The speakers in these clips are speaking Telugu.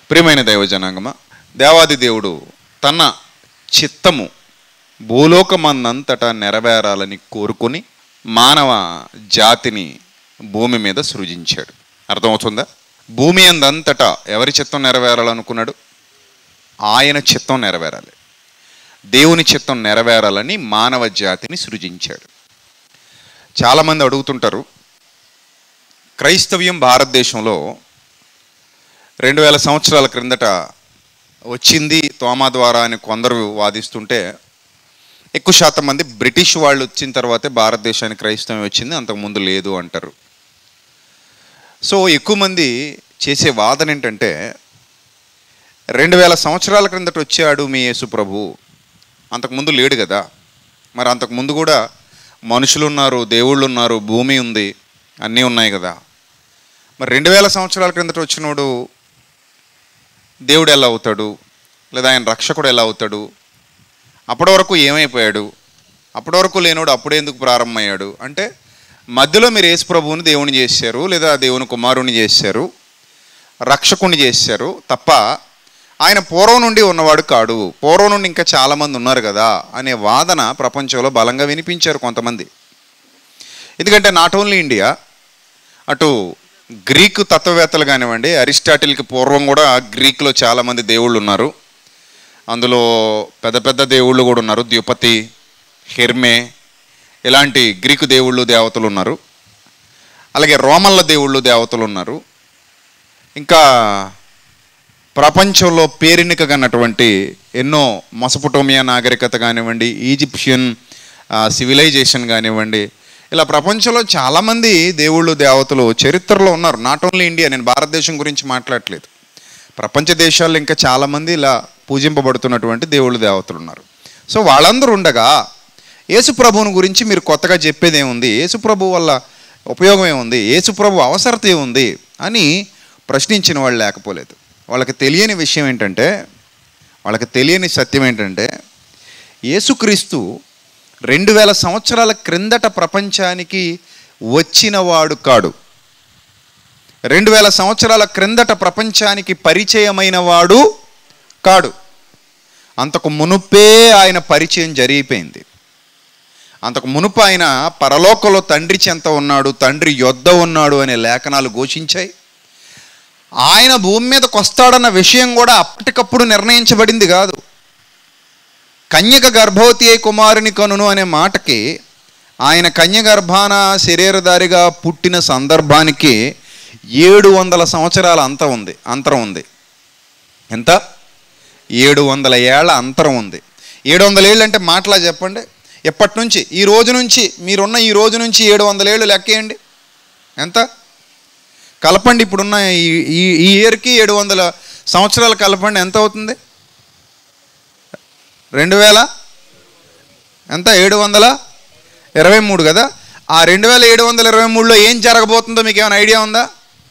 ప్రియమైన దైవజనాంగమ దేవాది దేవుడు తన చిత్తము భూలోకమందంతటా నెరవేరాలని కోరుకొని మానవ జాతిని భూమి మీద సృజించాడు అర్థమవుతుందా భూమి అందంతటా ఎవరి చిత్తం నెరవేరాలనుకున్నాడు ఆయన చిత్తం నెరవేరాలి దేవుని చిత్తం నెరవేరాలని మానవ జాతిని సృజించాడు చాలామంది అడుగుతుంటారు క్రైస్తవ్యం భారతదేశంలో రెండు వేల సంవత్సరాల క్రిందట వచ్చింది తోమా ద్వారా అని కొందరు వాదిస్తుంటే ఎక్కువ శాతం మంది బ్రిటిష్ వాళ్ళు వచ్చిన తర్వాతే భారతదేశానికి క్రైస్తవం వచ్చింది అంతకుముందు లేదు అంటారు సో ఎక్కువ మంది చేసే వాదన ఏంటంటే రెండు వేల సంవత్సరాల క్రిందట వచ్చాడు మీ యేసు ప్రభు అంతకుముందు లేడు కదా మరి అంతకుముందు కూడా మనుషులు ఉన్నారు దేవుళ్ళు ఉన్నారు భూమి ఉంది అన్నీ ఉన్నాయి కదా మరి రెండు వేల సంవత్సరాల క్రిందట వచ్చినోడు దేవుడు ఎలా అవుతాడు లేదా ఆయన రక్షకుడు ఎలా అవుతాడు అప్పటి వరకు ఏమైపోయాడు అప్పటి వరకు లేనోడు అప్పుడే ఎందుకు ప్రారంభమయ్యాడు అంటే మధ్యలో మీరు యేసు ప్రభువుని దేవుని చేశారు లేదా దేవుని కుమారుని చేశారు రక్షకుని చేశారు తప్ప ఆయన పూర్వం నుండి ఉన్నవాడు కాడు పూర్వం నుండి ఇంకా చాలామంది ఉన్నారు కదా అనే వాదన ప్రపంచంలో బలంగా వినిపించారు కొంతమంది ఎందుకంటే నాట్ ఓన్లీ ఇండియా అటు గ్రీకు తత్వవేత్తలు కానివ్వండి అరిస్టాటిల్కి పూర్వం కూడా గ్రీక్లో చాలామంది దేవుళ్ళు ఉన్నారు అందులో పెద్ద పెద్ద దేవుళ్ళు కూడా ఉన్నారు ద్యుపతి హెర్మే ఇలాంటి గ్రీకు దేవుళ్ళు దేవతలు ఉన్నారు అలాగే రోమన్ల దేవుళ్ళు దేవతలు ఉన్నారు ఇంకా ప్రపంచంలో పేరెన్నికగన్నటువంటి ఎన్నో మొసపుటోమియా నాగరికత కానివ్వండి ఈజిప్షియన్ సివిలైజేషన్ కానివ్వండి ఇలా ప్రపంచంలో చాలామంది దేవుళ్ళు దేవతలు చరిత్రలో ఉన్నారు నాట్ ఓన్లీ ఇండియా నేను భారతదేశం గురించి మాట్లాడట్లేదు ప్రపంచ దేశాల్లో ఇంకా చాలామంది ఇలా పూజింపబడుతున్నటువంటి దేవుళ్ళు దేవతలు ఉన్నారు సో వాళ్ళందరూ ఉండగా యేసు ప్రభువుని గురించి మీరు కొత్తగా చెప్పేది ఏముంది యేసు ప్రభు వల్ల ఉపయోగం ఏముంది యేసు ప్రభు అవసరత ఏముంది అని ప్రశ్నించిన వాళ్ళు లేకపోలేదు వాళ్ళకి తెలియని విషయం ఏంటంటే వాళ్ళకి తెలియని సత్యం ఏంటంటే యేసుక్రీస్తు రెండు వేల సంవత్సరాల క్రిందట ప్రపంచానికి వచ్చినవాడు కాడు రెండు వేల సంవత్సరాల క్రిందట ప్రపంచానికి పరిచయమైన వాడు కాడు అంతకు మునుపే ఆయన పరిచయం జరిగిపోయింది అంతకు మునుపు ఆయన పరలోకంలో తండ్రి చెంత ఉన్నాడు తండ్రి యొద్ద ఉన్నాడు అనే లేఖనాలు ఘోషించాయి ఆయన భూమి మీదకి వస్తాడన్న విషయం కూడా అప్పటికప్పుడు నిర్ణయించబడింది కాదు కన్యక గర్భవతి అయి కుమారుని కనును అనే మాటకి ఆయన కన్య గర్భాన శరీరధారిగా పుట్టిన సందర్భానికి ఏడు వందల సంవత్సరాల అంత ఉంది అంతరం ఉంది ఎంత ఏడు వందల ఏళ్ల అంతరం ఉంది ఏడు వందల ఏళ్ళు అంటే మాటలా చెప్పండి ఎప్పటి నుంచి ఈ రోజు నుంచి మీరున్న ఈ రోజు నుంచి ఏడు వందల ఏళ్ళు లెక్కేయండి ఎంత కలపండి ఇప్పుడున్న ఈ ఈ ఈ ఇయర్కి ఏడు వందల సంవత్సరాలు కలపండి ఎంత అవుతుంది రెండు వేల ఎంత ఏడు వందల ఇరవై మూడు కదా ఆ రెండు వేల ఏడు వందల ఇరవై మూడులో ఏం జరగబోతుందో మీకు ఏమైనా ఐడియా ఉందా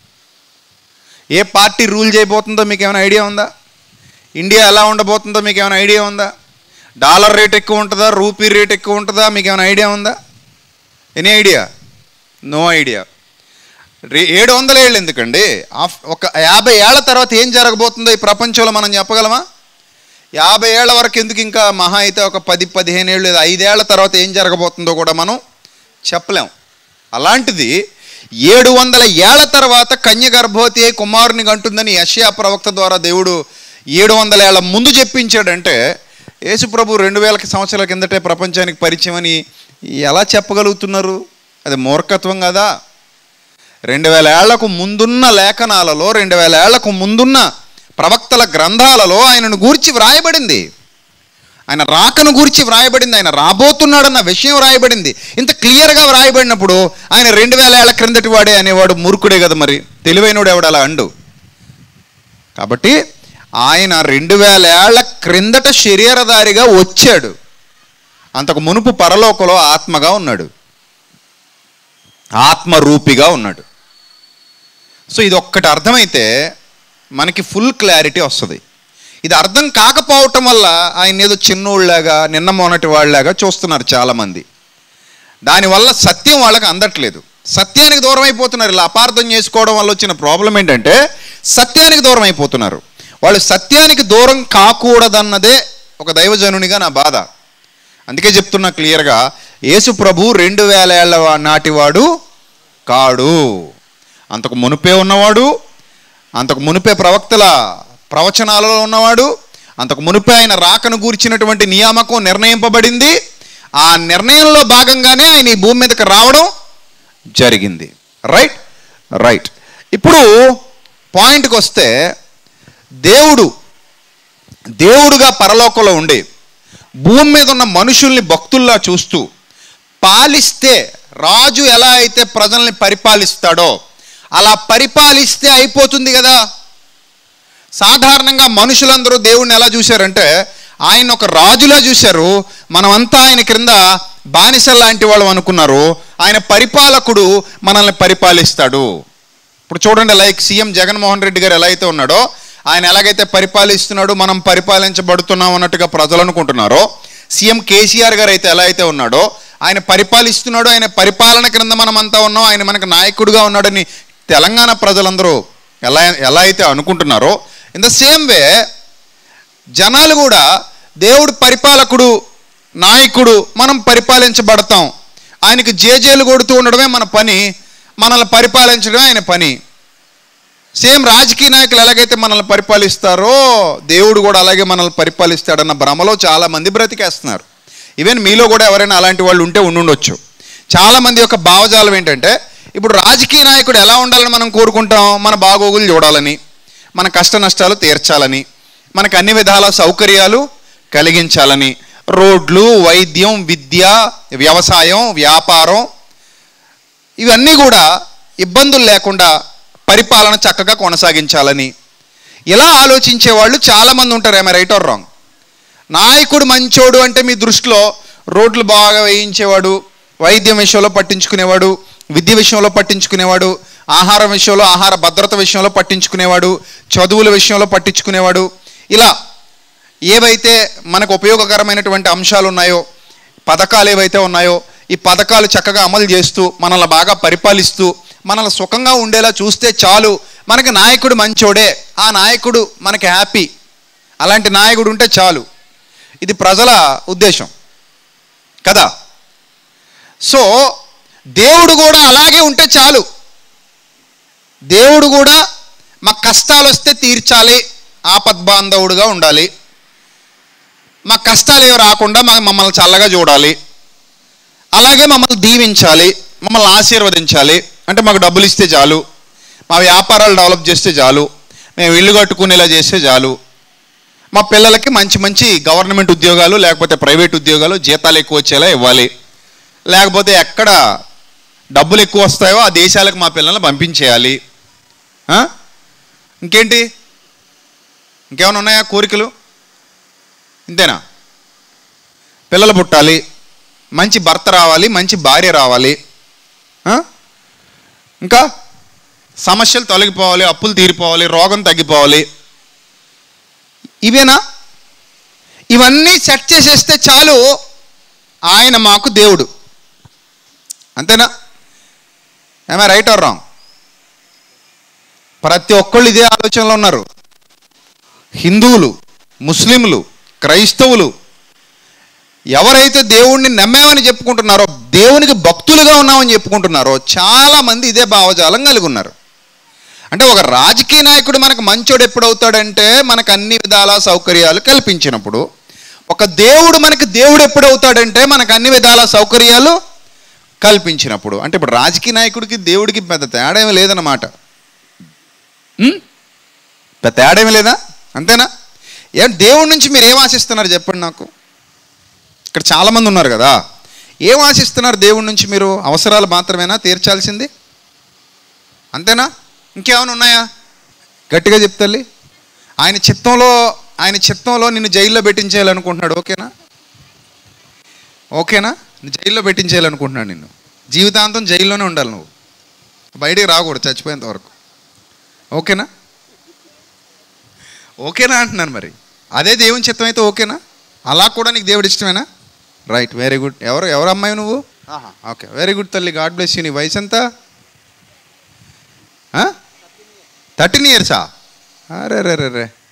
ఏ పార్టీ రూల్ చేయబోతుందో మీకు ఏమైనా ఐడియా ఉందా ఇండియా ఎలా ఉండబోతుందో మీకు ఏమైనా ఐడియా ఉందా డాలర్ రేట్ ఎక్కువ ఉంటుందా రూపీ రేట్ ఎక్కువ ఉంటుందా మీకు ఏమైనా ఐడియా ఉందా ఎనీ ఐడియా నో ఐడియా రే ఏడు వందల ఏళ్ళు ఎందుకండి ఆఫ్- ఒక యాభై ఏళ్ల తర్వాత ఏం జరగబోతుందో ఈ ప్రపంచంలో మనం చెప్పగలమా యాభై ఏళ్ల వరకు ఎందుకు ఇంకా మహా అయితే ఒక పది పదిహేను ఏళ్ళు లేదా ఐదేళ్ల తర్వాత ఏం జరగబోతుందో కూడా మనం చెప్పలేం అలాంటిది ఏడు వందల ఏళ్ల తర్వాత కన్య గర్భవతి అయి కుమారుని అంటుందని యషయా ప్రవక్త ద్వారా దేవుడు ఏడు వందల ఏళ్ల ముందు చెప్పించాడంటే యేసుప్రభు రెండు వేల సంవత్సరాల కిందటే ప్రపంచానికి పరిచయం అని ఎలా చెప్పగలుగుతున్నారు అది మూర్ఖత్వం కదా రెండు వేల ఏళ్లకు ముందున్న లేఖనాలలో రెండు వేల ఏళ్లకు ముందున్న ప్రవక్తల గ్రంథాలలో ఆయనను గూర్చి వ్రాయబడింది ఆయన రాకను గూర్చి వ్రాయబడింది ఆయన రాబోతున్నాడన్న విషయం వ్రాయబడింది ఇంత క్లియర్గా వ్రాయబడినప్పుడు ఆయన రెండు వేల ఏళ్ల క్రిందటి వాడే అనేవాడు మూర్ఖుడే కదా మరి తెలివైనడు ఎవడు అలా అండు కాబట్టి ఆయన రెండు వేల ఏళ్ల క్రిందట శరీరధారిగా వచ్చాడు అంతకు మునుపు పరలోకలో ఆత్మగా ఉన్నాడు ఆత్మరూపిగా ఉన్నాడు సో ఇది ఒక్కటి అర్థమైతే మనకి ఫుల్ క్లారిటీ వస్తుంది ఇది అర్థం కాకపోవటం వల్ల ఆయన ఏదో చిన్నోళ్ళలాగా నిన్న మొన్నటి వాళ్ళలాగా చూస్తున్నారు చాలామంది దానివల్ల సత్యం వాళ్ళకి అందట్లేదు సత్యానికి దూరం అయిపోతున్నారు ఇలా అపార్థం చేసుకోవడం వల్ల వచ్చిన ప్రాబ్లం ఏంటంటే సత్యానికి దూరం అయిపోతున్నారు వాళ్ళు సత్యానికి దూరం కాకూడదన్నదే ఒక దైవజనునిగా నా బాధ అందుకే చెప్తున్నా క్లియర్గా యేసు ప్రభు రెండు వేల ఏళ్ళ వా- నాటివాడు కాడు అంతకు మునుపే ఉన్నవాడు అంతకు మునుపే ప్రవక్తల ప్రవచనాలలో ఉన్నవాడు అంతకు మునుపే ఆయన రాకను గూర్చినటువంటి నియామకం నిర్ణయింపబడింది ఆ నిర్ణయంలో భాగంగానే ఆయన ఈ భూమి మీదకి రావడం జరిగింది రైట్ రైట్ ఇప్పుడు పాయింట్కి వస్తే దేవుడు దేవుడుగా పరలోకంలో ఉండి భూమి మీద ఉన్న మనుషుల్ని భక్తుల్లా చూస్తూ పాలిస్తే రాజు ఎలా అయితే ప్రజల్ని పరిపాలిస్తాడో అలా పరిపాలిస్తే అయిపోతుంది కదా సాధారణంగా మనుషులందరూ దేవుణ్ణి ఎలా చూశారంటే ఆయన ఒక రాజులా చూశారు మనమంతా ఆయన క్రింద బానిసల లాంటి వాళ్ళు అనుకున్నారు ఆయన పరిపాలకుడు మనల్ని పరిపాలిస్తాడు ఇప్పుడు చూడండి లైక్ సీఎం జగన్మోహన్ రెడ్డి గారు ఎలా అయితే ఉన్నాడో ఆయన ఎలాగైతే పరిపాలిస్తున్నాడో మనం పరిపాలించబడుతున్నాం అన్నట్టుగా ప్రజలు అనుకుంటున్నారో సీఎం కేసీఆర్ గారు అయితే ఎలా అయితే ఉన్నాడో ఆయన పరిపాలిస్తున్నాడు ఆయన పరిపాలన క్రింద మనం అంతా ఉన్నాం ఆయన మనకు నాయకుడిగా ఉన్నాడని తెలంగాణ ప్రజలందరూ ఎలా ఎలా అయితే అనుకుంటున్నారో ఇన్ ద సేమ్ వే జనాలు కూడా దేవుడు పరిపాలకుడు నాయకుడు మనం పరిపాలించబడతాం ఆయనకి జేజేలు కొడుతూ ఉండడమే మన పని మనల్ని పరిపాలించడమే ఆయన పని సేమ్ రాజకీయ నాయకులు ఎలాగైతే మనల్ని పరిపాలిస్తారో దేవుడు కూడా అలాగే మనల్ని పరిపాలిస్తాడన్న భ్రమలో చాలా మంది బ్రతికేస్తున్నారు ఈవెన్ మీలో కూడా ఎవరైనా అలాంటి వాళ్ళు ఉంటే ఉండుండొచ్చు చాలా మంది యొక్క భావజాలం ఏంటంటే ఇప్పుడు రాజకీయ నాయకుడు ఎలా ఉండాలని మనం కోరుకుంటాం మన బాగోగులు చూడాలని మన కష్ట నష్టాలు తీర్చాలని మనకు అన్ని విధాల సౌకర్యాలు కలిగించాలని రోడ్లు వైద్యం విద్య వ్యవసాయం వ్యాపారం ఇవన్నీ కూడా ఇబ్బందులు లేకుండా పరిపాలన చక్కగా కొనసాగించాలని ఇలా ఆలోచించే వాళ్ళు చాలామంది ఉంటారు ఏమైనా రైట్ ఆర్ రాంగ్ నాయకుడు మంచోడు అంటే మీ దృష్టిలో రోడ్లు బాగా వేయించేవాడు వైద్యం విషయంలో పట్టించుకునేవాడు విద్య విషయంలో పట్టించుకునేవాడు ఆహారం విషయంలో ఆహార భద్రత విషయంలో పట్టించుకునేవాడు చదువుల విషయంలో పట్టించుకునేవాడు ఇలా ఏవైతే మనకు ఉపయోగకరమైనటువంటి అంశాలు ఉన్నాయో పథకాలు ఏవైతే ఉన్నాయో ఈ పథకాలు చక్కగా అమలు చేస్తూ మనల్ని బాగా పరిపాలిస్తూ మనల్ని సుఖంగా ఉండేలా చూస్తే చాలు మనకి నాయకుడు మంచోడే ఆ నాయకుడు మనకి హ్యాపీ అలాంటి నాయకుడు ఉంటే చాలు ఇది ప్రజల ఉద్దేశం కదా సో దేవుడు కూడా అలాగే ఉంటే చాలు దేవుడు కూడా మా కష్టాలు వస్తే తీర్చాలి ఆపద్బాంధవుడుగా ఉండాలి మా కష్టాలు ఏవి రాకుండా మా మమ్మల్ని చల్లగా చూడాలి అలాగే మమ్మల్ని దీవించాలి మమ్మల్ని ఆశీర్వదించాలి అంటే మాకు డబ్బులు ఇస్తే చాలు మా వ్యాపారాలు డెవలప్ చేస్తే చాలు మేము ఇల్లు కట్టుకునేలా చేస్తే చాలు మా పిల్లలకి మంచి మంచి గవర్నమెంట్ ఉద్యోగాలు లేకపోతే ప్రైవేట్ ఉద్యోగాలు జీతాలు ఎక్కువ వచ్చేలా ఇవ్వాలి లేకపోతే ఎక్కడ డబ్బులు ఎక్కువ వస్తాయో ఆ దేశాలకు మా పిల్లల్ని పంపించేయాలి ఆ? ఇంకేంటి ఇంకేమైనా ఉన్నాయా కోరికలు ఇంతేనా పిల్లలు పుట్టాలి మంచి భర్త రావాలి మంచి భార్య రావాలి ఆ? ఇంకా సమస్యలు తొలగిపోవాలి అప్పులు తీరిపోవాలి రోగం తగ్గిపోవాలి ఇవేనా ఇవన్నీ సెట్ చేసేస్తే చాలు ఆయన మాకు దేవుడు అంతేనా ఏమై రైట్ ఆర్ రాంగ్ ప్రతి ఒక్కళ్ళు ఇదే ఆలోచనలో ఉన్నారు హిందువులు ముస్లింలు క్రైస్తవులు ఎవరైతే దేవుణ్ణి నమ్మామని చెప్పుకుంటున్నారో దేవునికి భక్తులుగా ఉన్నామని చెప్పుకుంటున్నారో చాలామంది ఇదే భావజాలం కలిగి ఉన్నారు అంటే ఒక రాజకీయ నాయకుడు మనకు మంచోడు ఎప్పుడవుతాడంటే మనకు అన్ని విధాల సౌకర్యాలు కల్పించినప్పుడు ఒక దేవుడు మనకి దేవుడు ఎప్పుడవుతాడంటే మనకు అన్ని విధాల సౌకర్యాలు కల్పించినప్పుడు అంటే ఇప్పుడు రాజకీయ నాయకుడికి దేవుడికి పెద్ద తేడా ఏమీ లేదన్నమాట ఉం? పెద్ద తేడా ఏమీ లేదా అంతేనా ఏం దేవుడి నుంచి మీరు ఏం ఆశిస్తున్నారు చెప్పండి నాకు ఇక్కడ చాలామంది ఉన్నారు కదా ఏం ఆశిస్తున్నారు దేవుడి నుంచి మీరు అవసరాలు మాత్రమేనా తీర్చాల్సింది అంతేనా ఇంకేమైనా ఉన్నాయా గట్టిగా చెప్తల్లి ఆయన చిత్తంలో ఆయన చిత్తంలో నిన్ను జైల్లో పెట్టించేయాలనుకుంటున్నాడు ఓకేనా ఓకేనా నిన్ను జైల్లో పెట్టించేయాలనుకుంటున్నాడు నిన్ను జీవితాంతం జైల్లోనే ఉండాలి నువ్వు బయటికి రాకూడదు చచ్చిపోయేంత వరకు ఓకేనా ఓకేనా అంటున్నాను మరి అదే దేవుని చిత్తం అయితే ఓకేనా అలా కూడా నీకు దేవుడు ఇష్టమేనా రైట్ వెరీ గుడ్ ఎవరు ఎవరు అమ్మాయి నువ్వు ఓకే వెరీ గుడ్ తల్లి గాడ్ బ్లెస్ యూ నీ వయసు ఎంత థర్టీన్ ఇయర్సా అరే రే రే రే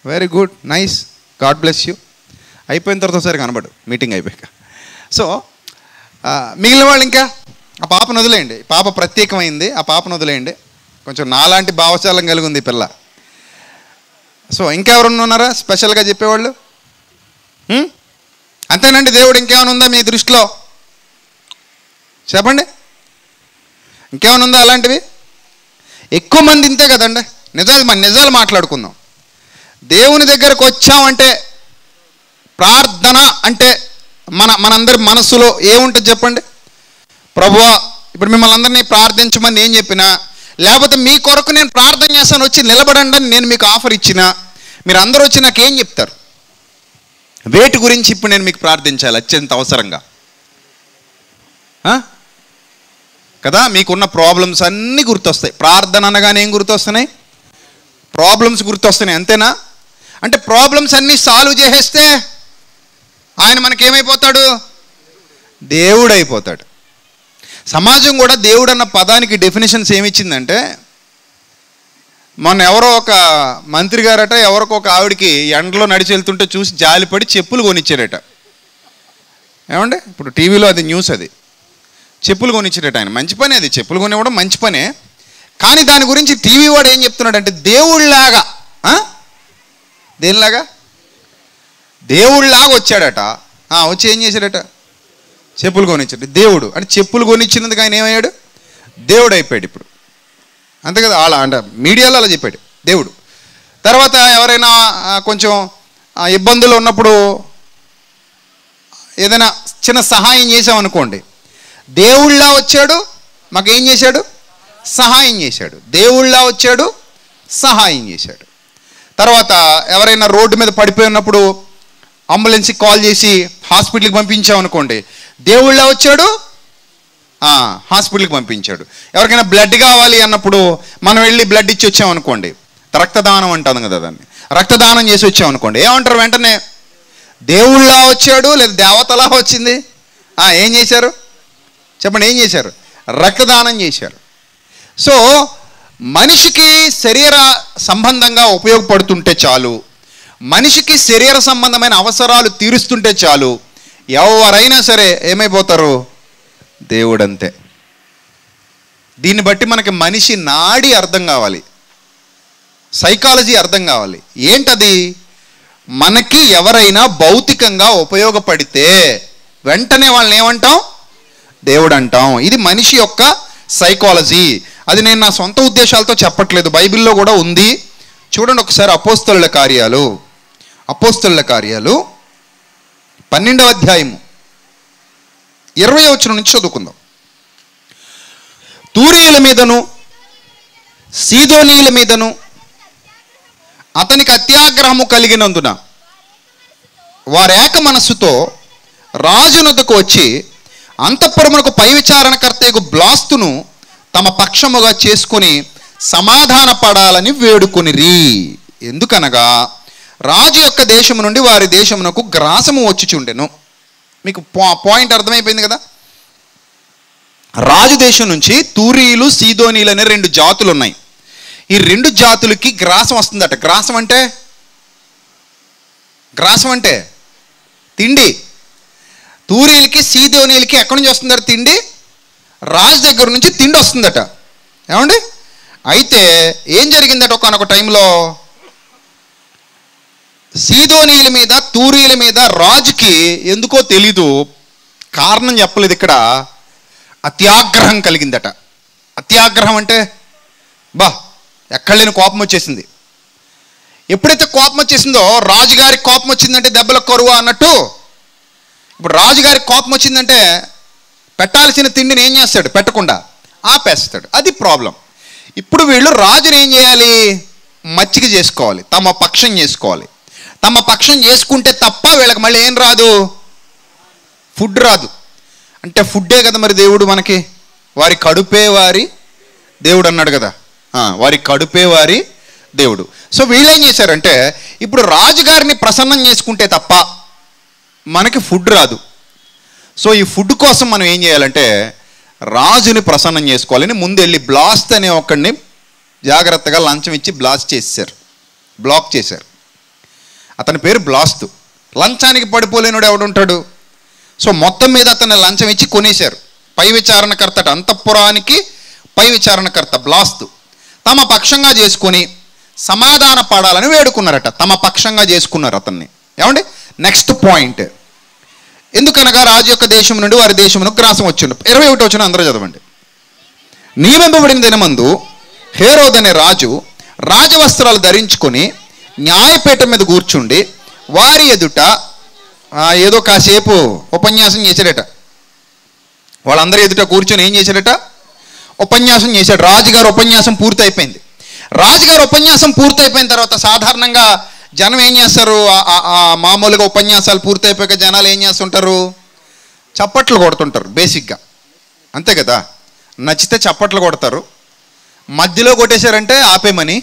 very good nice God bless you అయిపోయిన తర్వాత ఒకసారి కనబడు మీటింగ్ అయిపోయాక సో ఆ, మిగిలిన వాళ్ళు ఇంకా ఆ పాపను వదిలేయండి పాప ప్రత్యేకమైంది ఆ పాపను వదిలేయండి కొంచెం నాలాంటి భావచాలం కలిగి ఉంది ఈ పిల్ల సో ఇంకెవరన్నా ఉన్నారా స్పెషల్గా చెప్పేవాళ్ళు హ్మ్? అంతేనండి దేవుడు ఇంకేమైనా ఉందా మీ దృష్టిలో చెప్పండి ఇంకేమైనా ఉందా అలాంటివి ఎక్కువ మంది ఇంతే కదండి నిజాలు మన నిజాలు మాట్లాడుకుందాం దేవుని దగ్గరకు వచ్చామంటే ప్రార్థన అంటే మన మనందరి మనస్సులో ఏముంటుంది చెప్పండి ప్రభువా ఇప్పుడు మిమ్మల్ని అందరినీ ప్రార్థించమని నేను చెప్పినా లేకపోతే మీ కొరకు నేను ప్రార్థన చేస్తాను వచ్చి నిలబడండి అని నేను మీకు ఆఫర్ ఇచ్చినా మీరు అందరూ వచ్చి నాకు ఏం చెప్తారు వేటి గురించి ఇప్పుడు నేను మీకు ప్రార్థించాలి అత్యంత అవసరంగా ఆ? కదా మీకున్న ప్రాబ్లమ్స్ అన్నీ గుర్తొస్తాయి ప్రార్థన అనగానే ఏం గుర్తొస్తున్నాయి ప్రాబ్లమ్స్ గుర్తొస్తున్నాయి అంతేనా అంటే ప్రాబ్లమ్స్ అన్నీ సాల్వ్ చేసేస్తే ఆయన మనకేమైపోతాడు దేవుడు అయిపోతాడు సమాజం కూడా దేవుడు అన్న పదానికి డెఫినేషన్స్ ఏమిచ్చిందంటే మొన్న ఎవరో ఒక మంత్రి గారట ఎవరికో ఒక ఆవిడకి ఎండలో నడిచి వెళ్తుంటే చూసి జాలిపడి చెప్పులు కొనిచ్చారట ఏమండి ఇప్పుడు టీవీలో అది న్యూస్ అది చెప్పులు కొనిచ్చారట ఆయన మంచి పని అది చెప్పులు కొనివ్వడం మంచి పనే కానీ దాని గురించి టీవీ వాడు ఏం చెప్తున్నాడంటే దేవుళ్ళలాగా ఆ? దేనిలాగా దేవుళ్ళలాగా వచ్చాడట ఆ, వచ్చి ఏం చేశాడట చెప్పులు కొనిచ్చాడు దేవుడు అంటే చెప్పులు కొనిచ్చినందుకు ఆయన ఏమయ్యాడు దేవుడు అయిపోయాడు ఇప్పుడు అంతే కదా అలా అంటే మీడియాలో అలా చెప్పాడు దేవుడు తర్వాత ఎవరైనా ఆ, కొంచెం ఆ, ఇబ్బందులు ఉన్నప్పుడు ఏదైనా చిన్న సహాయం చేసామనుకోండి దేవుళ్ళ వచ్చాడు మాకేం చేశాడు సహాయం చేశాడు దేవుళ్ళ వచ్చాడు సహాయం చేశాడు తర్వాత ఎవరైనా రోడ్డు మీద పడిపోయి ఉన్నప్పుడు అంబులెన్స్కి కాల్ చేసి హాస్పిటల్కి పంపించామనుకోండి దేవుళ్ళ వచ్చాడు ఆ, హాస్పిటల్కి పంపించాడు ఎవరికైనా బ్లడ్ కావాలి అన్నప్పుడు మనం వెళ్ళి బ్లడ్ ఇచ్చి వచ్చామనుకోండి రక్తదానం అంటాం కదా దాన్ని రక్తదానం చేసి వచ్చామనుకోండి ఏమంటారు వెంటనే దేవుళ్ళ వచ్చాడు లేదా దేవతలా వచ్చింది ఆ, ఏం చేశారు చెప్పండి ఏం చేశారు రక్తదానం చేశారు సో మనిషికి శరీర సంబంధంగా ఉపయోగపడుతుంటే చాలు మనిషికి శరీర సంబంధమైన అవసరాలు తీరుస్తుంటే చాలు ఎవరైనా సరే ఏమైపోతారు దేవుడంతే దీన్ని బట్టి మనకి మనిషి నాడి అర్థం కావాలి సైకాలజీ అర్థం కావాలి ఏంటది మనకి ఎవరైనా భౌతికంగా ఉపయోగపడితే వెంటనే వాళ్ళని ఏమంటాం దేవుడు అంటాం ఇది మనిషి యొక్క సైకాలజీ అది నేను నా సొంత ఉద్దేశాలతో చెప్పట్లేదు బైబిల్లో కూడా ఉంది చూడండి ఒకసారి అపోస్తలుల కార్యాలు అపోస్తలుల కార్యాలు పన్నెండవ అధ్యాయము ఇరవై వచ్చిన నుంచి చదువుకుందాం తూరీయుల మీదను సీదోనీయుల మీదను అతనికి అత్యాగ్రహము కలిగినందున వారేక మనస్సుతో రాజునొద్దకు వచ్చి అంతఃపురమునకు పై విచారణకర్తకు బ్లాస్తును తమ పక్షముగా చేసుకుని సమాధాన పడాలని వేడుకొనిరి ఎందుకనగా రాజు యొక్క దేశము నుండి వారి దేశమునకు గ్రాసము వచ్చుచుండెను మీకు పా- పాయింట్ అర్థమైపోయింది కదా రాజు దేశం నుంచి తూరీలు సీదోనీలు అనే రెండు జాతులు ఉన్నాయి ఈ రెండు జాతులకి గ్రాసం వస్తుందట గ్రాసం అంటే గ్రాసం అంటే తిండి తూరీలకి సీదోనీలకి ఎక్కడి నుంచి వస్తుందట తిండి రాజు దగ్గర నుంచి తిండి వస్తుందట ఏమండి అయితే ఏం జరిగిందట ఒకనొక టైంలో సీదోనీల మీద తూరీల మీద రాజుకి ఎందుకో తెలీదు కారణం చెప్పలేదు ఇక్కడ అత్యాగ్రహం కలిగిందట అత్యాగ్రహం అంటే బా ఎక్కడ లేని కోపం వచ్చేసింది ఎప్పుడైతే కోపం వచ్చేసిందో రాజుగారికి కోపం వచ్చిందంటే దెబ్బల కరువు అన్నట్టు ఇప్పుడు రాజుగారికి కోపం వచ్చిందంటే పెట్టాల్సిన తిండిని ఏం చేస్తాడు పెట్టకుండా ఆపేస్తాడు అది ప్రాబ్లం ఇప్పుడు వీళ్ళు రాజుని ఏం చేయాలి మచ్చిక చేసుకోవాలి తమ పక్షం చేసుకోవాలి తమ పక్షం చేసుకుంటే తప్ప వీళ్ళకి మళ్ళీ ఏం రాదు ఫుడ్ రాదు అంటే ఫుడ్డే కదా మరి దేవుడు మనకి వారి కడుపే వారి దేవుడు అన్నాడు కదా ఆ, వారి కడుపే వారి దేవుడు సో వీళ్ళు ఏం చేశారంటే ఇప్పుడు రాజుగారిని ప్రసన్నం చేసుకుంటే తప్ప మనకి ఫుడ్ రాదు సో ఈ ఫుడ్ కోసం మనం ఏం చేయాలంటే రాజుని ప్రసన్నం చేసుకోవాలని ముందు వెళ్ళి బ్లాస్ట్ అనే ఒకడిని జాగ్రత్తగా లంచం ఇచ్చి బ్లాస్ట్ చేశారు బ్లాక్ చేశారు అతని పేరు బ్లాస్తు లంచానికి పడిపోలేనుడు ఎవడుంటాడు సో మొత్తం మీద అతన్ని లంచం ఇచ్చి కొనేశారు పై విచారణకర్త అట, అంతఃపురానికి పై విచారణకర్త బ్లాస్తు తమ పక్షంగా చేసుకొని సమాధాన పడాలని వేడుకున్నారట తమ పక్షంగా చేసుకున్నారు అతన్ని ఏమండి నెక్స్ట్ పాయింట్ ఎందుకనగా రాజు యొక్క దేశం నుండి వారి దేశమును గ్రాసం వచ్చిండు ఇరవై ఒకటి వచ్చిన అందరూ చదవండి నియమింపబడిన దినమందు హేరోద్ అనే రాజు రాజవస్త్రాలు ధరించుకొని న్యాయపీఠం మీద కూర్చుండి వారి ఎదుట ఆ, ఏదో కాసేపు ఉపన్యాసం చేశాడట వాళ్ళందరి ఎదుట కూర్చొని ఏం చేశాడట ఉపన్యాసం చేశాడు రాజుగారు ఉపన్యాసం పూర్తయిపోయింది రాజుగారు ఉపన్యాసం పూర్తయిపోయిన తర్వాత సాధారణంగా జనం ఏం చేస్తారు ఆ- ఆ- ఆ మామూలుగా ఉపన్యాసాలు పూర్తయిపోయాక జనాలు ఏం చేస్తుంటారు చప్పట్లు కొడుతుంటారు బేసిక్గా అంతే కదా నచ్చితే చప్పట్లు కొడతారు మధ్యలో కొట్టేశారంటే ఆపేమని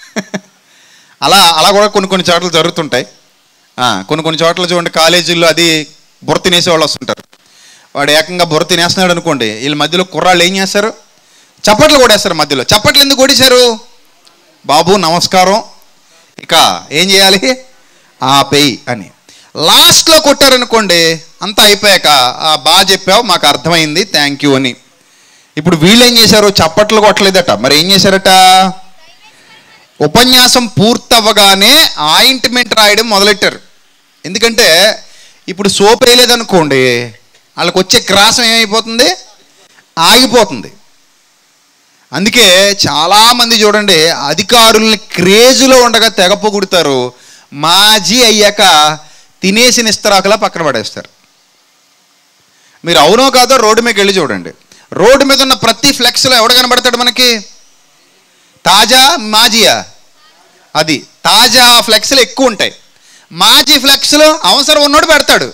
అలా అలా కూడా కొన్ని కొన్ని చోట్ల జరుగుతుంటాయి ఆ, కొన్ని కొన్ని చోట్ల చూడండి కాలేజీల్లో అది బుర్ర తినేసే వాళ్ళు వస్తుంటారు వాడు ఏకంగా బుర్ర తినేస్తున్నాడు అనుకోండి వీళ్ళ మధ్యలో కుర్రాళ్ళు ఏం చేస్తారు చప్పట్లు కొట్టేస్తారు మధ్యలో చప్పట్లు ఎందుకు కొట్టేశారు బాబు నమస్కారం ఇక ఏం చేయాలి ఆపేయి అని లాస్ట్లో కొట్టారనుకోండి అంతా అయిపోయాక "ఆ, బాగా చెప్పావు మాకు అర్థమైంది థ్యాంక్ యూ అని ఇప్పుడు వీళ్ళు ఏం చేశారు చప్పట్లు కొట్టలేదట మరి ఏం చేశారట ఉపన్యాసం పూర్తవ్వగానే ఆయింట్మెంట్ రాయడం మొదలెట్టారు ఎందుకంటే ఇప్పుడు సోప్ వేయలేదనుకోండి వాళ్ళకి వచ్చే గ్రాసం ఏమైపోతుంది ఆగిపోతుంది అందుకే చాలామంది చూడండి అధికారుల్ని క్రేజులో ఉండగా తెగ పొగుడుతారు మాజీ అయ్యాక తినేసిన ఇస్తరాకులా పక్కన పడేస్తారు మీరు అవునో కాదో రోడ్డు మీదకి వెళ్ళి చూడండి రోడ్డు మీద ఉన్న ప్రతి ఫ్లెక్స్లో ఎవడు కనబడతాడు మనకి తాజా మాజియా అది తాజా ఫ్లెక్స్లు ఎక్కువ ఉంటాయి మాజీ ఫ్లెక్స్లు అవసరం ఉన్నోడు పెడతాడు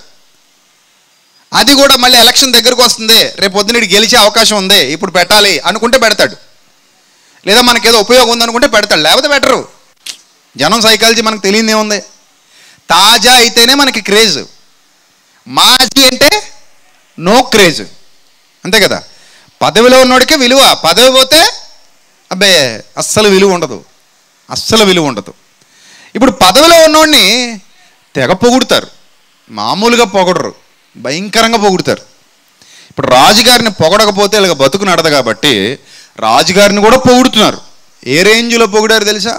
అది కూడా మళ్ళీ ఎలక్షన్ దగ్గరకు వస్తుంది రేపు పొద్దున ఈడు గెలిచే అవకాశం ఉంది ఇప్పుడు పెట్టాలి అనుకుంటే పెడతాడు లేదా మనకేదో ఉపయోగం ఉంది అనుకుంటే పెడతాడు లేకపోతే పెట్టరు జనం సైకాలజీ మనకు తెలియదు ఏముంది తాజా అయితేనే మనకి క్రేజ్ మాజీ అంటే నో క్రేజ్ అంతే కదా పదవిలో ఉన్నోడికి విలువ పదవి పోతే అబ్బే అస్సలు విలువ ఉండదు అస్సలు విలువ ఉండదు ఇప్పుడు పదవిలో ఉన్నోడిని తెగ పొగుడుతారు మామూలుగా పొగడరు భయంకరంగా పొగుడుతారు ఇప్పుడు రాజుగారిని పొగడకపోతే ఇలాగ బతుకు నడదు కాబట్టి రాజుగారిని కూడా పొగుడుతున్నారు ఏ రేంజ్లో పొగిడారు తెలుసా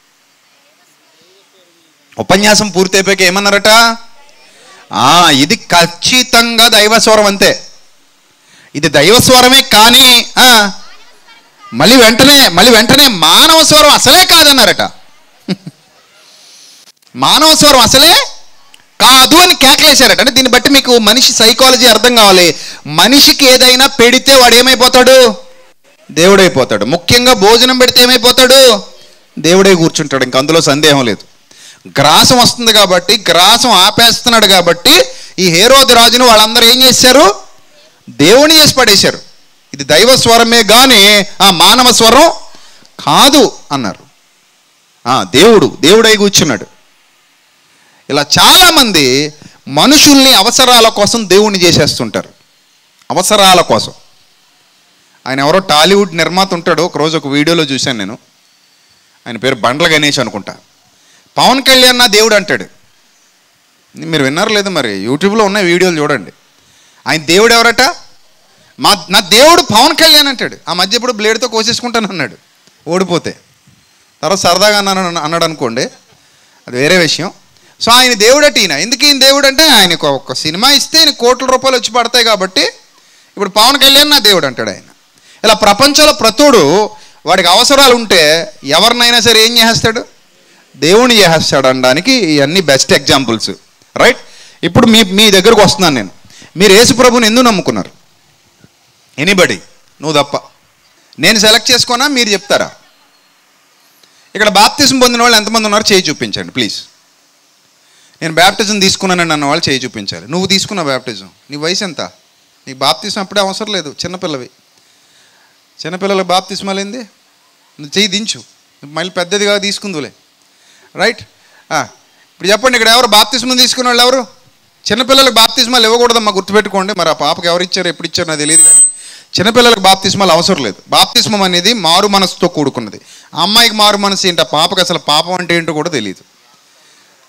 ఉపన్యాసం పూర్తయిపోయాక ఏమన్నారట ఆ, ఇది ఖచ్చితంగా దైవస్వరం అంతే ఇది దైవస్వరమే కానీ ఆ, మళ్ళీ వెంటనే మళ్ళీ వెంటనే మానవ స్వరం అసలే కాదన్నారట మానవ స్వరం అసలే కాదు అని కేకలేశారట అంటే దీన్ని బట్టి మీకు మనిషి సైకాలజీ అర్థం కావాలి మనిషికి ఏదైనా పెడితే వాడు ఏమైపోతాడు దేవుడైపోతాడు ముఖ్యంగా భోజనం పెడితే ఏమైపోతాడు దేవుడే కూర్చుంటాడు ఇంక అందులో సందేహం లేదు గ్రాసం వస్తుంది కాబట్టి గ్రాసం ఆపేస్తున్నాడు కాబట్టి ఈ హేరోది రాజును వాళ్ళందరూ ఏం చేశారు దేవుని చేసి పడేశారు ఇది దైవ స్వరమే కానీ ఆ మానవ స్వరం కాదు అన్నారు ఆ, దేవుడు దేవుడై కూర్చున్నాడు ఇలా చాలామంది మనుషుల్ని అవసరాల కోసం దేవుణ్ణి చేసేస్తుంటారు అవసరాల కోసం ఆయన ఎవరో టాలీవుడ్ నిర్మాత ఉంటాడు ఒకరోజు ఒక వీడియోలో చూశాను నేను ఆయన పేరు బండ్ల గణేష్ అనుకుంటా పవన్ కళ్యాణ్ నా దేవుడు అంటాడు మీరు విన్నారు లేదు మరి యూట్యూబ్లో ఉన్న వీడియోలు చూడండి ఆయన దేవుడు ఎవరట మా నా దేవుడు పవన్ కళ్యాణ్ అంటాడు ఆ మధ్య ఇప్పుడు బ్లేడ్తో కోసేసుకుంటాను అన్నాడు ఓడిపోతే తర్వాత సరదాగా అన్నాను అన్నాడు అనుకోండి అది వేరే విషయం సో ఆయన దేవుడు అట ఈయన ఎందుకు ఈయన దేవుడు అంటే ఆయనకు ఒక సినిమా ఇస్తే ఈయన కోట్ల రూపాయలు వచ్చి పడతాయి కాబట్టి ఇప్పుడు పవన్ కళ్యాణ్ నా దేవుడు అంటాడు ఆయన ఇలా ప్రపంచంలో ప్రతోడు వాడికి అవసరాలు ఉంటే ఎవరినైనా సరే ఏం చేసేస్తాడు దేవుని చేసేస్తాడు అనడానికి ఇవన్నీ బెస్ట్ ఎగ్జాంపుల్స్ రైట్ ఇప్పుడు మీ మీ దగ్గరకు వస్తున్నాను నేను మీరు యేసు ప్రభుని ఎందుకు నమ్ముకున్నారు ఎనీబడి నువ్వు తప్ప నేను సెలెక్ట్ చేసుకోనా మీరు చెప్తారా ఇక్కడ బాప్తిజం పొందిన వాళ్ళు ఎంతమంది ఉన్నారు చేయి చూపించండి ప్లీజ్ నేను బ్యాప్టిజం తీసుకున్నానండి అన్న వాళ్ళు చేయి చూపించాలి నువ్వు తీసుకున్న బ్యాప్టిజం నీ వయసు ఎంత నీకు బాప్తిజం అప్పుడే అవసరం లేదు చిన్నపిల్లవి చిన్నపిల్లలకు బాప్తిజం ఏంది నువ్వు చేయి దించు మళ్ళీ పెద్దదిగా తీసుకుందులే రైట్ ఇప్పుడు చెప్పండి ఇక్కడ ఎవరు బాప్తిస్మం తీసుకున్న వాళ్ళు ఎవరు చిన్నపిల్లలకు బాప్తిస్మాలు ఇవ్వకూడదమ్మా గుర్తుపెట్టుకోండి మరి ఆ పాపకి ఎవరు ఇచ్చారు ఎప్పుడు ఇచ్చారు నాకు తెలియదు కానీ చిన్నపిల్లలకు బాప్తిస్మాలు అవసరం లేదు బాప్తిస్మం అనేది మారు మనసుతో కూడుకున్నది ఆ అమ్మాయికి మారు మనసు ఏంటి ఆ పాపకి అసలు పాపం అంటే ఏంటో కూడా తెలియదు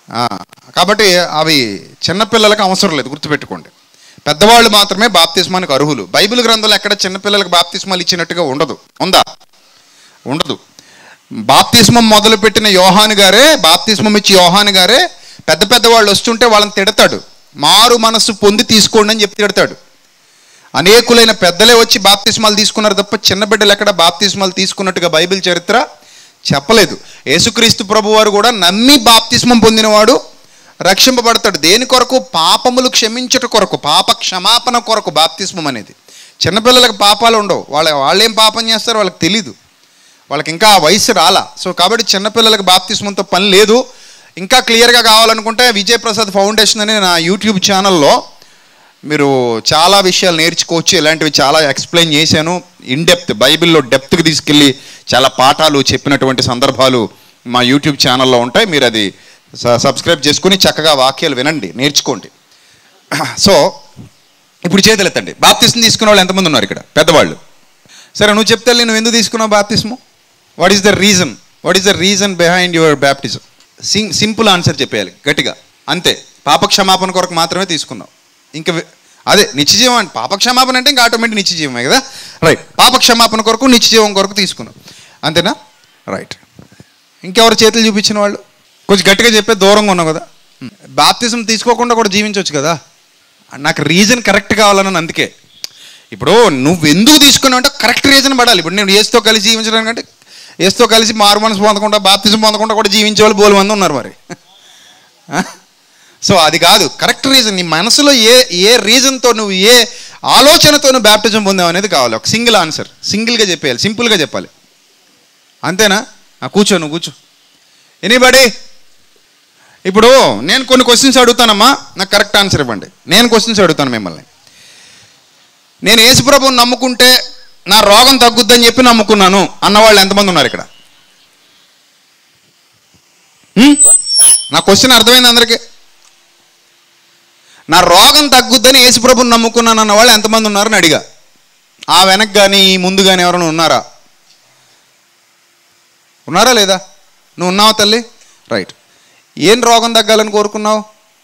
ఆ, కాబట్టి అవి చిన్నపిల్లలకు అవసరం లేదు గుర్తుపెట్టుకోండి పెద్దవాళ్ళు మాత్రమే బాప్తిస్మానికి అర్హులు బైబిల్ గ్రంథంలో ఎక్కడ చిన్నపిల్లలకు బాప్తిస్మాలు ఇచ్చినట్టుగా ఉండదు ఉందా ఉండదు బాప్తిస్మం మొదలుపెట్టిన యోహాను గారే బాప్తిస్మం ఇచ్చి యోహాను గారే పెద్ద పెద్ద వాళ్ళు వస్తుంటే వాళ్ళని తిడతాడు మారు మనస్సు పొంది తీసుకోండి అని చెప్పి తిడతాడు అనేకులైన పెద్దలే వచ్చి బాప్తిస్మాలు తీసుకున్నారు తప్ప చిన్న బిడ్డలు ఎక్కడ బాప్తిస్మాలు తీసుకున్నట్టుగా బైబిల్ చరిత్ర చెప్పలేదు యేసుక్రీస్తు ప్రభువారు కూడా నమ్మి బాప్తిస్మం పొందినవాడు రక్షింపబడతాడు దేని కొరకు పాపములు క్షమించుట కొరకు పాప క్షమాపణ కొరకు బాప్తిస్మం అనేది చిన్నపిల్లలకు పాపాలు ఉండవు వాళ్ళ వాళ్ళేం పాపం చేస్తారో వాళ్ళకి తెలీదు వాళ్ళకి ఇంకా ఆ వయసు రాలా సో కాబట్టి చిన్నపిల్లలకు బాప్తిస్మంతో పని లేదు ఇంకా క్లియర్గా కావాలనుకుంటే విజయ్ ప్రసాద్ ఫౌండేషన్ అనే నా యూట్యూబ్ ఛానల్లో మీరు చాలా విషయాలు నేర్చుకోవచ్చు ఇలాంటివి చాలా ఎక్స్ప్లెయిన్ చేశాను ఇన్ డెప్త్ బైబిల్లో డెప్త్కి తీసుకెళ్ళి చాలా పాఠాలు చెప్పినటువంటి సందర్భాలు మా యూట్యూబ్ ఛానల్లో ఉంటాయి మీరు అది స- సబ్స్క్రైబ్ చేసుకుని చక్కగా వాక్యాలు వినండి నేర్చుకోండి సో ఇప్పుడు చేతులు ఎత్తండి బాప్తిస్మ తీసుకున్న వాళ్ళు ఎంతమంది ఉన్నారు ఇక్కడ పెద్దవాళ్ళు సరే నువ్వు చెప్తే నువ్వు ఎందుకు తీసుకున్నావు బాప్తిస్ము what is the reason what is the reason behind your baptism సింగ్ సింపుల్ ఆన్సర్ చెప్పేయాలి గట్టిగా అంతే పాపక్షమాపణ కొరకు మాత్రమే తీసుకున్నావు ఇంకా వే- అదే నిత్యజీవం అంటే పాపక్షమాపణ అంటే ఇంకా ఆటోమేటిక్ నిత్యజీవమే కదా రైట్ పాపక్షమాపణ కొరకు నిత్యజీవం కొరకు తీసుకున్నావు అంతేనా రైట్ ఇంకెవరు చేతులు చూపించిన వాళ్ళు కొంచెం గట్టిగా చెప్పే దూరంగా ఉన్నావు కదా బాప్తిజం తీసుకోకుండా కూడా జీవించవచ్చు కదా నాకు రీజన్ కరెక్ట్ కావాలని అందుకే ఇప్పుడు నువ్వు ఎందుకు తీసుకున్నావు అంటే కరెక్ట్ రీజన్ పడాలి ఇప్పుడు నేను ఏసుతో కలిసి జీవించడానికి అంటే ఏసుతో కలిసి మారు మనసు పొందకుండా బాప్తిజం పొందకుండా కూడా జీవించే వాళ్ళు బోలు మంది ఉన్నారు మరి సో అది కాదు కరెక్ట్ రీజన్ నీ మనసులో ఏ ఏ రీజన్తో నువ్వు ఏ ఆలోచనతో నువ్వు బ్యాప్టిజం పొందావు అనేది కావాలి ఒక సింగిల్ ఆన్సర్ సింగిల్గా చెప్పేయాలి సింపుల్గా చెప్పాలి అంతేనా ఆ, కూర్చో నువ్వు కూర్చో ఎనీబడి ఇప్పుడు నేను కొన్ని క్వశ్చన్స్ అడుగుతానమ్మా నాకు కరెక్ట్ ఆన్సర్ ఇవ్వండి నేను క్వశ్చన్స్ అడుగుతాను మిమ్మల్ని నేను యేసుప్రభుని నమ్ముకుంటే నా రోగం తగ్గుద్దని చెప్పి నమ్ముకున్నాను అన్నవాళ్ళు ఎంతమంది ఉన్నారు ఇక్కడ హ్మ్? నా క్వశ్చన్ అర్థమైంది అందరికీ నా రోగం తగ్గుద్దని యేసుప్రభుని నమ్ముకున్నాను అన్న వాళ్ళు ఎంతమంది ఉన్నారని అడిగా ఆ వెనక్ కానీ ఈ ముందు కానీ ఎవరైనా ఉన్నారా ఉన్నారా లేదా నువ్వు ఉన్నావా తల్లి రైట్ ఏం రోగం తగ్గాలని కోరుకున్నావు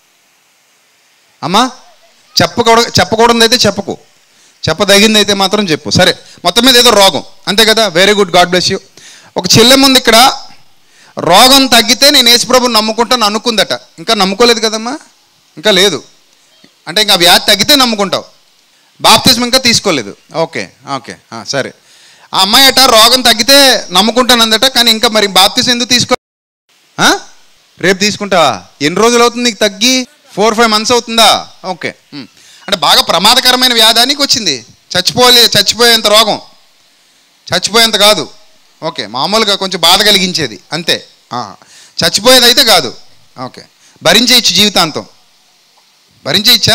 అమ్మా చెప్పకూడ చెప్పకూడదు అయితే చెప్పకు చెప్పదగింది అయితే మాత్రం చెప్పు సరే మొత్తం మీద ఏదో రోగం అంతే కదా very good God bless you ఒక చెల్లె ముందు ఇక్కడ రోగం తగ్గితే నేను యేసుప్రభుని నమ్ముకుంటాను అనుకుందట ఇంకా నమ్ముకోలేదు కదమ్మా ఇంకా లేదు అంటే ఇంకా వ్యాధి తగ్గితే నమ్ముకుంటావు బాప్తిజం ఇంకా తీసుకోలేదు ఓకే ఓకే ఆ, సరే ఆ అమ్మాయి అట రోగం తగ్గితే నమ్ముకుంటానందట కానీ ఇంకా మరి బాప్తిజం ఎందుకు తీసుకో ఆ? రేపు తీసుకుంటావా ఎన్ని రోజులు అవుతుంది నీకు తగ్గి ఫోర్ ఫైవ్ మంత్స్ అవుతుందా ఓకే ఉమ్. అంటే బాగా ప్రమాదకరమైన వ్యాధానికి వచ్చింది చచ్చిపోలే చచ్చిపోయేంత రోగం చచ్చిపోయేంత కాదు ఓకే మామూలుగా కొంచెం బాధ కలిగించేది అంతే ఆ. చచ్చిపోయేది అయితే కాదు ఓకే భరించేయచ్చు జీవితాంతం భరించేయచ్చా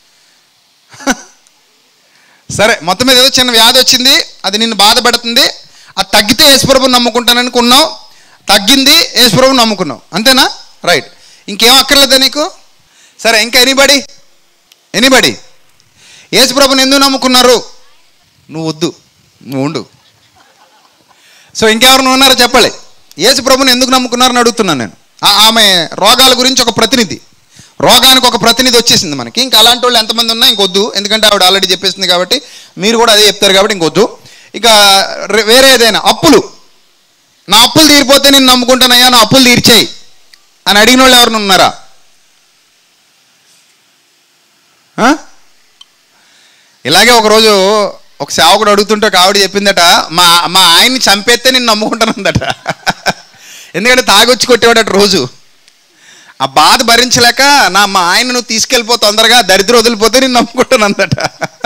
సరే మొత్తం మీద ఏదో చిన్న వ్యాధి వచ్చింది అది నిన్ను బాధ పెడుతుంది అది తగ్గితే యేసుప్రభుని నమ్ముకుంటాననుకున్నావు తగ్గింది యేసుప్రభుని నమ్ముకున్నావు అంతేనా రైట్ ఇంకేం అక్కర్లేదా నీకు సరే ఇంకా ఎనీబడి ఎనీబడి యేసుప్రభుని ఎందుకు నమ్ముకున్నారు నువ్వు వద్దు నువ్వు ఉండు సో ఇంకెవరు ఉన్నారో చెప్పాలి యేసుప్రభుని ఎందుకు నమ్ముకున్నారని అడుగుతున్నాను నేను ఆ- ఆమె రోగాల గురించి ఒక ప్రతినిధి రోగానికి ఒక ప్రతినిధి వచ్చేసింది మనకి ఇంకా అలాంటి వాళ్ళు ఎంతమంది ఉన్నా ఇంకొద్దు ఎందుకంటే ఆవిడ ఆల్రెడీ చెప్పేసింది కాబట్టి మీరు కూడా అదే చెప్తారు కాబట్టి ఇంకొద్దు ఇక రే- వేరే ఏదైనా అప్పులు నా అప్పులు తీరిపోతే నేను నమ్ముకుంటానయ్యా నా అప్పులు తీర్చేయి అని అడిగిన వాళ్ళు ఎవరైనా ఉన్నారా ఆ? ఇలాగే ఒకరోజు ఒక సేవకుడు అడుగుతుంటే ఒక ఆవిడ చెప్పిందట మా మా ఆయన్ని చంపేస్తే నేను నమ్ముకుంటానందట ఎందుకంటే తాగొచ్చి కొట్టేవాడట రోజు ఆ బాధ భరించలేక నా మా ఆయన నువ్వు తీసుకెళ్ళిపో తొందరగా దరిద్రం వదిలిపోతే నేను నమ్ముకుంటానందట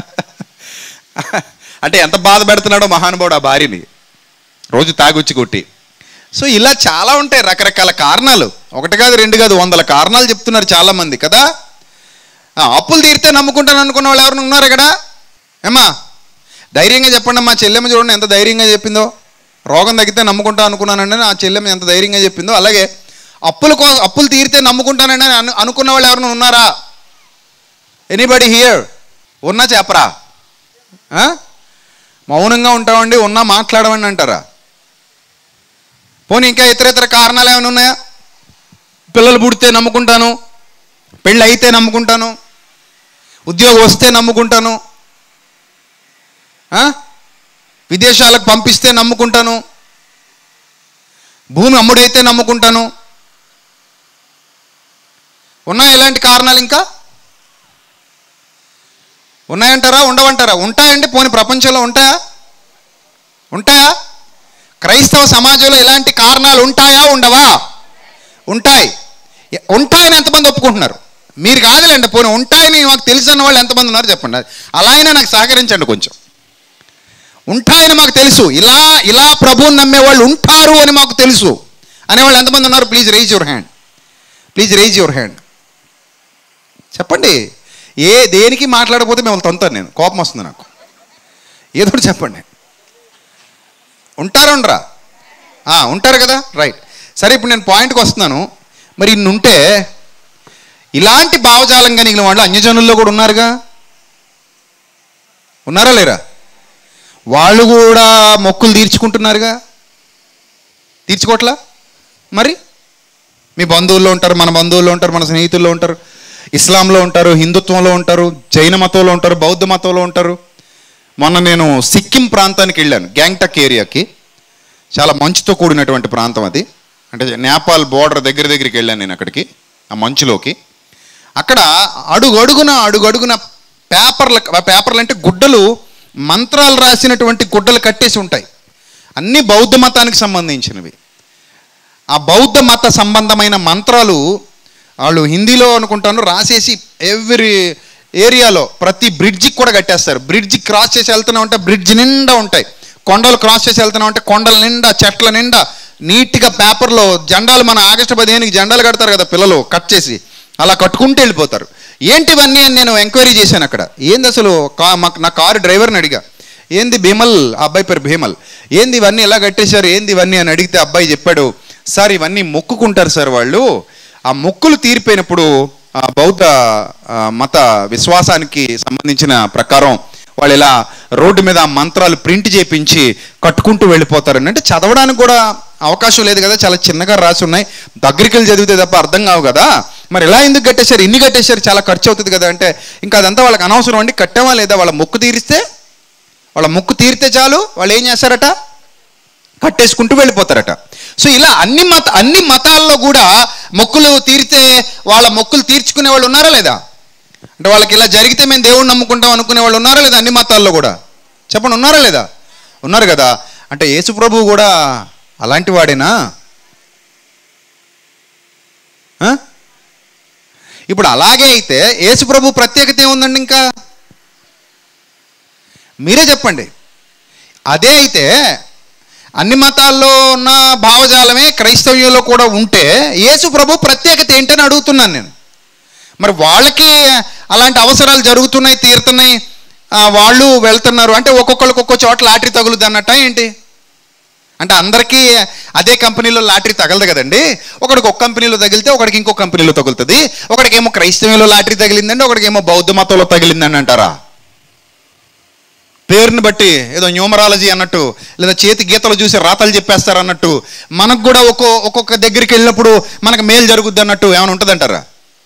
అంటే ఎంత బాధ పెడుతున్నాడో మహానుభావుడు ఆ భార్యని రోజు తాగొచ్చి కొట్టి సో ఇలా చాలా ఉంటాయి రకరకాల కారణాలు ఒకటి కాదు రెండు కాదు వందల కారణాలు చెప్తున్నారు చాలామంది కదా ఆ, అప్పులు తీరితే నమ్ముకుంటాను అనుకున్న వాళ్ళు ఎవరైనా ఉన్నారు ఇక్కడ ఏమ్మా ధైర్యంగా చెప్పండి మా చెల్లెమ్మ చూడండి ఎంత ధైర్యంగా చెప్పిందో రోగం తగ్గితే నమ్ముకుంటా అనుకున్నానండి నా చెల్లెమ్మ ఎంత ధైర్యంగా చెప్పిందో అలాగే అప్పుల కో అప్పులు తీరితే నమ్ముకుంటానండి అని అను అనుకున్న వాళ్ళు ఎవరైనా ఉన్నారా ఎనీబడి హియర్ ఉన్నా చెప్పరా ఆ? మౌనంగా ఉంటామండి ఉన్నా మాట్లాడమండి అంటారా పోనీ ఇంకా ఇతర ఇతర కారణాలు ఏమైనా ఉన్నాయా పిల్లలు పుడితే నమ్ముకుంటాను పెళ్ళి అయితే నమ్ముకుంటాను ఉద్యోగం వస్తే నమ్ముకుంటాను ఆ? విదేశాలకు పంపిస్తే నమ్ముకుంటాను భూమి అమ్ముడైతే నమ్ముకుంటాను ఉన్నాయి ఇలాంటి కారణాలు ఇంకా ఉన్నాయంటారా ఉండవంటారా ఉంటాయండి పోని ప్రపంచంలో ఉంటాయా ఉంటాయా క్రైస్తవ సమాజంలో ఇలాంటి కారణాలు ఉంటాయా ఉండవా ఉంటాయి ఎ- ఉంటాయని ఎంతమంది ఒప్పుకుంటున్నారు మీరు కాదులేండి పోనీ ఉంటాయని మాకు తెలిసిన వాళ్ళు ఎంతమంది ఉన్నారు చెప్పండి అలా అయినా నాకు సహకరించండి కొంచెం ఉంటాయని మాకు తెలుసు ఇలా ఇలా ప్రభువుని నమ్మే వాళ్ళు ఉంటారు అని మాకు తెలుసు అనేవాళ్ళు ఎంతమంది ఉన్నారు please raise your hand please raise your hand చెప్పండి ఏ దేనికి మాట్లాడకపోతే మిమ్మల్ని తొంతాను నేను కోపం వస్తుంది నాకు ఏదో ఒకటి చెప్పండి ఉంటారా ఉండరా ఆ, ఉంటారు కదా రైట్ సరే ఇప్పుడు నేను పాయింట్కి వస్తున్నాను మరి ఇన్ని ఉంటే ఇలాంటి భావజాలం కలిగిన వాళ్ళు అన్యజనుల్లో కూడా ఉన్నారుగా ఉన్నారా లేరా వాళ్ళు కూడా మొక్కులు తీర్చుకుంటున్నారుగా తీర్చుకోవట్లా మరి మీ బంధువుల్లో ఉంటారు మన బంధువుల్లో ఉంటారు మన స్నేహితుల్లో ఉంటారు ఇస్లాంలో ఉంటారు హిందుత్వంలో ఉంటారు జైన మతంలో ఉంటారు బౌద్ధ మతంలో ఉంటారు మొన్న నేను సిక్కిం ప్రాంతానికి వెళ్ళాను గ్యాంగ్టక్ ఏరియాకి చాలా మంచుతో కూడినటువంటి ప్రాంతం అది అంటే నేపాల్ బోర్డర్ దగ్గర దగ్గరికి వెళ్ళాను నేను అక్కడికి ఆ మంచులోకి అక్కడ అడుగు అడుగున అడుగు అడుగున పేపర్లు పేపర్లు అంటే గుడ్డలు మంత్రాలు రాసినటువంటి గుడ్డలు కట్టేసి ఉంటాయి అన్నీ బౌద్ధ మతానికి సంబంధించినవి ఆ బౌద్ధ మత సంబంధమైన మంత్రాలు వాళ్ళు హిందీలో అనుకుంటాను రాసేసి ఎవ్రీ ఏరియాలో ప్రతి బ్రిడ్జికి కూడా కట్టేస్తారు బ్రిడ్జి క్రాస్ చేసి వెళ్తున్నా ఉంటే బ్రిడ్జ్ నిండా ఉంటాయి కొండలు క్రాస్ చేసి వెళ్తున్నా ఉంటే కొండల నిండా చెట్ల నిండా నీట్గా పేపర్లో జెండాలు మన ఆగస్టు పదిహేనుకి జెండాలు కడతారు కదా పిల్లలు కట్ చేసి అలా కట్టుకుంటూ వెళ్ళిపోతారు ఏంటివన్నీ అని నేను ఎంక్వైరీ చేశాను అక్కడ ఏంది అసలు కా మాకు నా కారు డ్రైవర్ని అడిగా ఏంది భీమల్ ఆ అబ్బాయి పేరు భీమల్ ఏంది ఇవన్నీ ఎలా కట్టేశారు ఏంది ఇవన్నీ అని అడిగితే అబ్బాయి చెప్పాడు సార్ ఇవన్నీ మొక్కుకుంటారు సార్ వాళ్ళు ఆ మొక్కులు తీరిపోయినప్పుడు ఆ బౌద్ధ ఆ, మత విశ్వాసానికి సంబంధించిన ప్రకారం వాళ్ళు ఇలా రోడ్డు మీద ఆ మంత్రాలు ప్రింట్ చేపించి కట్టుకుంటూ వెళ్ళిపోతారు అంటే చదవడానికి కూడా అవకాశం లేదు కదా చాలా చిన్నగా రాసి ఉన్నాయి దగ్గరికి వెళ్ళి చదివితే తప్ప అర్థం కావు కదా మరి ఎలా ఎందుకు కట్టేశారు ఇన్ని కట్టేశారు చాలా ఖర్చు అవుతుంది కదా అంటే ఇంకా అదంతా వాళ్ళకి అనవసరం అండి కట్టామా లేదా వాళ్ళ మొక్కు తీరిస్తే వాళ్ళ మొక్కు తీరితే చాలు వాళ్ళు ఏం చేస్తారట కట్టేసుకుంటూ వెళ్ళిపోతారట సో ఇలా అన్ని మత అన్ని మతాల్లో కూడా మొక్కులు తీరితే వాళ్ళ మొక్కులు తీర్చుకునే వాళ్ళు ఉన్నారా లేదా అంటే వాళ్ళకి ఇలా జరిగితే మేము దేవుడిని నమ్ముకుంటాం అనుకునే వాళ్ళు ఉన్నారా లేదా అన్ని మతాల్లో కూడా చెప్పండి ఉన్నారా లేదా ఉన్నారు కదా అంటే యేసు ప్రభువు కూడా అలాంటి వాడేనా ఆ? ఇప్పుడు అలాగే అయితే యేసు ప్రభు ప్రత్యేకత ఏముందండి ఇంకా మీరే చెప్పండి అదే అయితే అన్ని మతాల్లో ఉన్న భావజాలమే క్రైస్తవ్యంలో కూడా ఉంటే యేసు ప్రభు ప్రత్యేకత ఏంటని అడుగుతున్నాను నేను మరి వాళ్ళకి అలాంటి అవసరాలు జరుగుతున్నాయి తీరుతున్నాయి ఆ, వాళ్ళు వెళ్తున్నారు అంటే ఒక్కొక్కరికి ఒక్కో చోట లాటరీ తగులుద్ది అన్నట్ట ఏంటి అంటే అందరికీ అదే కంపెనీలో లాటరీ తగలదు కదండి ఒకడికి ఒక కంపెనీలో తగిలితే ఒకడికి ఇంకో కంపెనీలో తగులుతుంది ఒకడికేమో క్రైస్తవ్యంలో లాటరీ తగిలిందండి ఒకడికేమో బౌద్ధ మతంలో తగిలిందని అంటారా పేరుని బట్టి ఏదో న్యూమరాలజీ అన్నట్టు లేదా చేతి గీతలు చూసి రాతలు చెప్పేస్తారు అన్నట్టు మనకు కూడా ఒక్కో ఒక్కొక్క దగ్గరికి వెళ్ళినప్పుడు మనకు మేలు జరుగుద్ది అన్నట్టు ఏమైనా ఉంటుందంటారా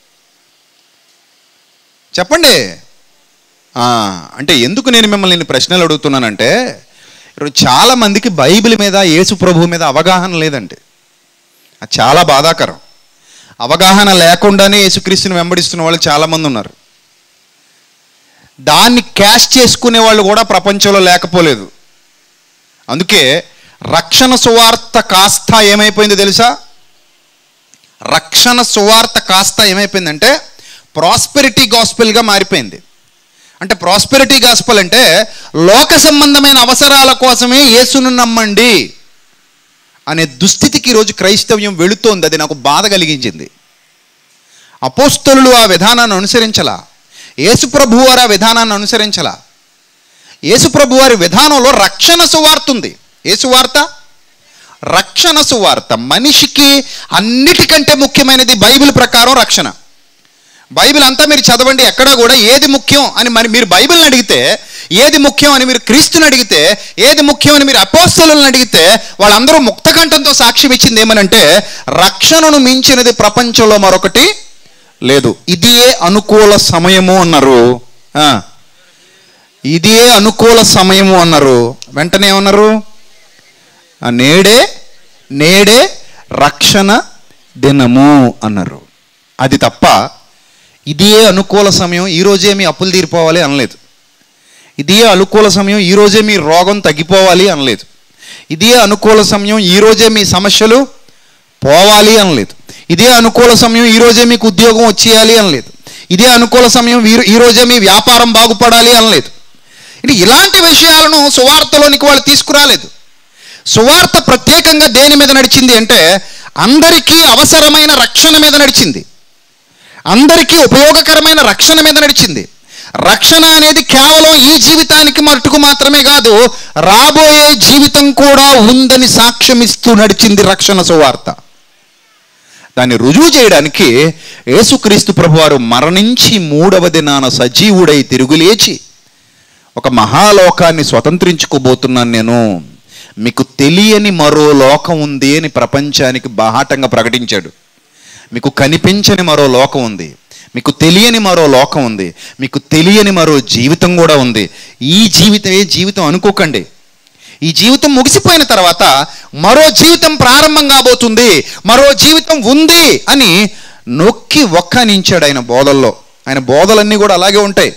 చెప్పండి ఆ, అంటే ఎందుకు నేను మిమ్మల్ని ఇన్ని ప్రశ్నలు అడుగుతున్నానంటే ఇప్పుడు చాలా మందికి బైబిల్ మీద యేసు ప్రభు మీద అవగాహన లేదండి అది చాలా బాధాకరం అవగాహన లేకుండానే యేసుక్రీస్తుని వెంబడిస్తున్న వాళ్ళు చాలామంది ఉన్నారు దాన్ని క్యాష్ చేసుకునే వాళ్ళు కూడా ప్రపంచంలో లేకపోలేదు అందుకే రక్షణ సువార్త కాస్త ఏమైపోయిందో తెలుసా రక్షణ సువార్త కాస్త ఏమైపోయిందంటే ప్రాస్పెరిటీ గాస్పెల్గా మారిపోయింది అంటే ప్రాస్పెరిటీ గాస్పల్ అంటే లోక సంబంధమైన అవసరాల కోసమే యేసును నమ్మండి అనే దుస్థితికి ఈరోజు క్రైస్తవ్యం వెళుతోంది అది నాకు బాధ కలిగించింది అపోస్తలులు ఆ విధానాన్ని అనుసరించలా యేసుప్రభు వారు ఆ విధానాన్ని అనుసరించలా యేసుప్రభు వారి విధానంలో రక్షణ సువార్త ఉంది ఏ సువార్త రక్షణ సువార్త మనిషికి అన్నిటికంటే ముఖ్యమైనది బైబిల్ ప్రకారం రక్షణ బైబిల్ అంతా మీరు చదవండి ఎక్కడ కూడా ఏది ముఖ్యం అని మరి మీరు బైబిల్ని అడిగితే ఏది ముఖ్యం అని మీరు క్రీస్తుని అడిగితే ఏది ముఖ్యం అని మీరు అపోస్తలను అడిగితే వాళ్ళందరూ ముక్తకంఠంతో సాక్ష్యం ఇచ్చింది ఏమనంటే రక్షణను మించినది ప్రపంచంలో మరొకటి లేదు ఇదియే అనుకూల సమయము అన్నారు ఆ. ఇదియే అనుకూల సమయము అన్నారు వెంటనే ఏమన్నారు ఆ నేడే నేడే రక్షణ దినము అన్నారు అది తప్ప ఇదే అనుకూల సమయం ఈ రోజే మీ అప్పులు తీరిపోవాలి అనలేదు ఇదే అనుకూల సమయం ఈ రోజే మీ రోగం తగ్గిపోవాలి అనలేదు ఇదే అనుకూల సమయం ఈ రోజే మీ సమస్యలు పోవాలి అనలేదు ఇదే అనుకూల సమయం ఈ రోజే మీకు ఉద్యోగం వచ్చేయాలి అనలేదు ఇదే అనుకూల సమయం ఈ- ఈ రోజే మీ వ్యాపారం బాగుపడాలి అనలేదు ఇది ఇలాంటి విషయాలను సువార్తలోనికి వాళ్ళు తీసుకురాలేదు సువార్త ప్రత్యేకంగా దేని మీద నడిచింది అంటే అందరికీ అవసరమైన రక్షణ మీద నడిచింది అందరికీ ఉపయోగకరమైన రక్షణ మీద నడిచింది రక్షణ అనేది కేవలం ఈ జీవితానికి మట్టుకు మాత్రమే కాదు రాబోయే జీవితం కూడా ఉందని సాక్ష్యం ఇస్తూ నడిచింది రక్షణ సువార్త దాన్ని రుజువు చేయడానికి యేసుక్రీస్తు ప్రభువారు మరణించి మూడవ దినాన సజీవుడై తిరుగులేచి ఒక మహాలోకాన్ని స్వతంత్రించుకోబోతున్నాను నేను మీకు తెలియని మరో లోకం ఉంది అని ప్రపంచానికి బాహాటంగా ప్రకటించాడు మీకు కనిపించని మరో లోకం ఉంది మీకు తెలియని మరో లోకం ఉంది మీకు తెలియని మరో జీవితం కూడా ఉంది ఈ జీవితమే జీవితం అనుకోకండి ఈ జీవితం ముగిసిపోయిన తర్వాత మరో జీవితం ప్రారంభం కాబోతుంది మరో జీవితం ఉంది అని నొక్కి ఒక్కనించాడు ఆయన బోధల్లో ఆయన బోధలన్నీ కూడా అలాగే ఉంటాయి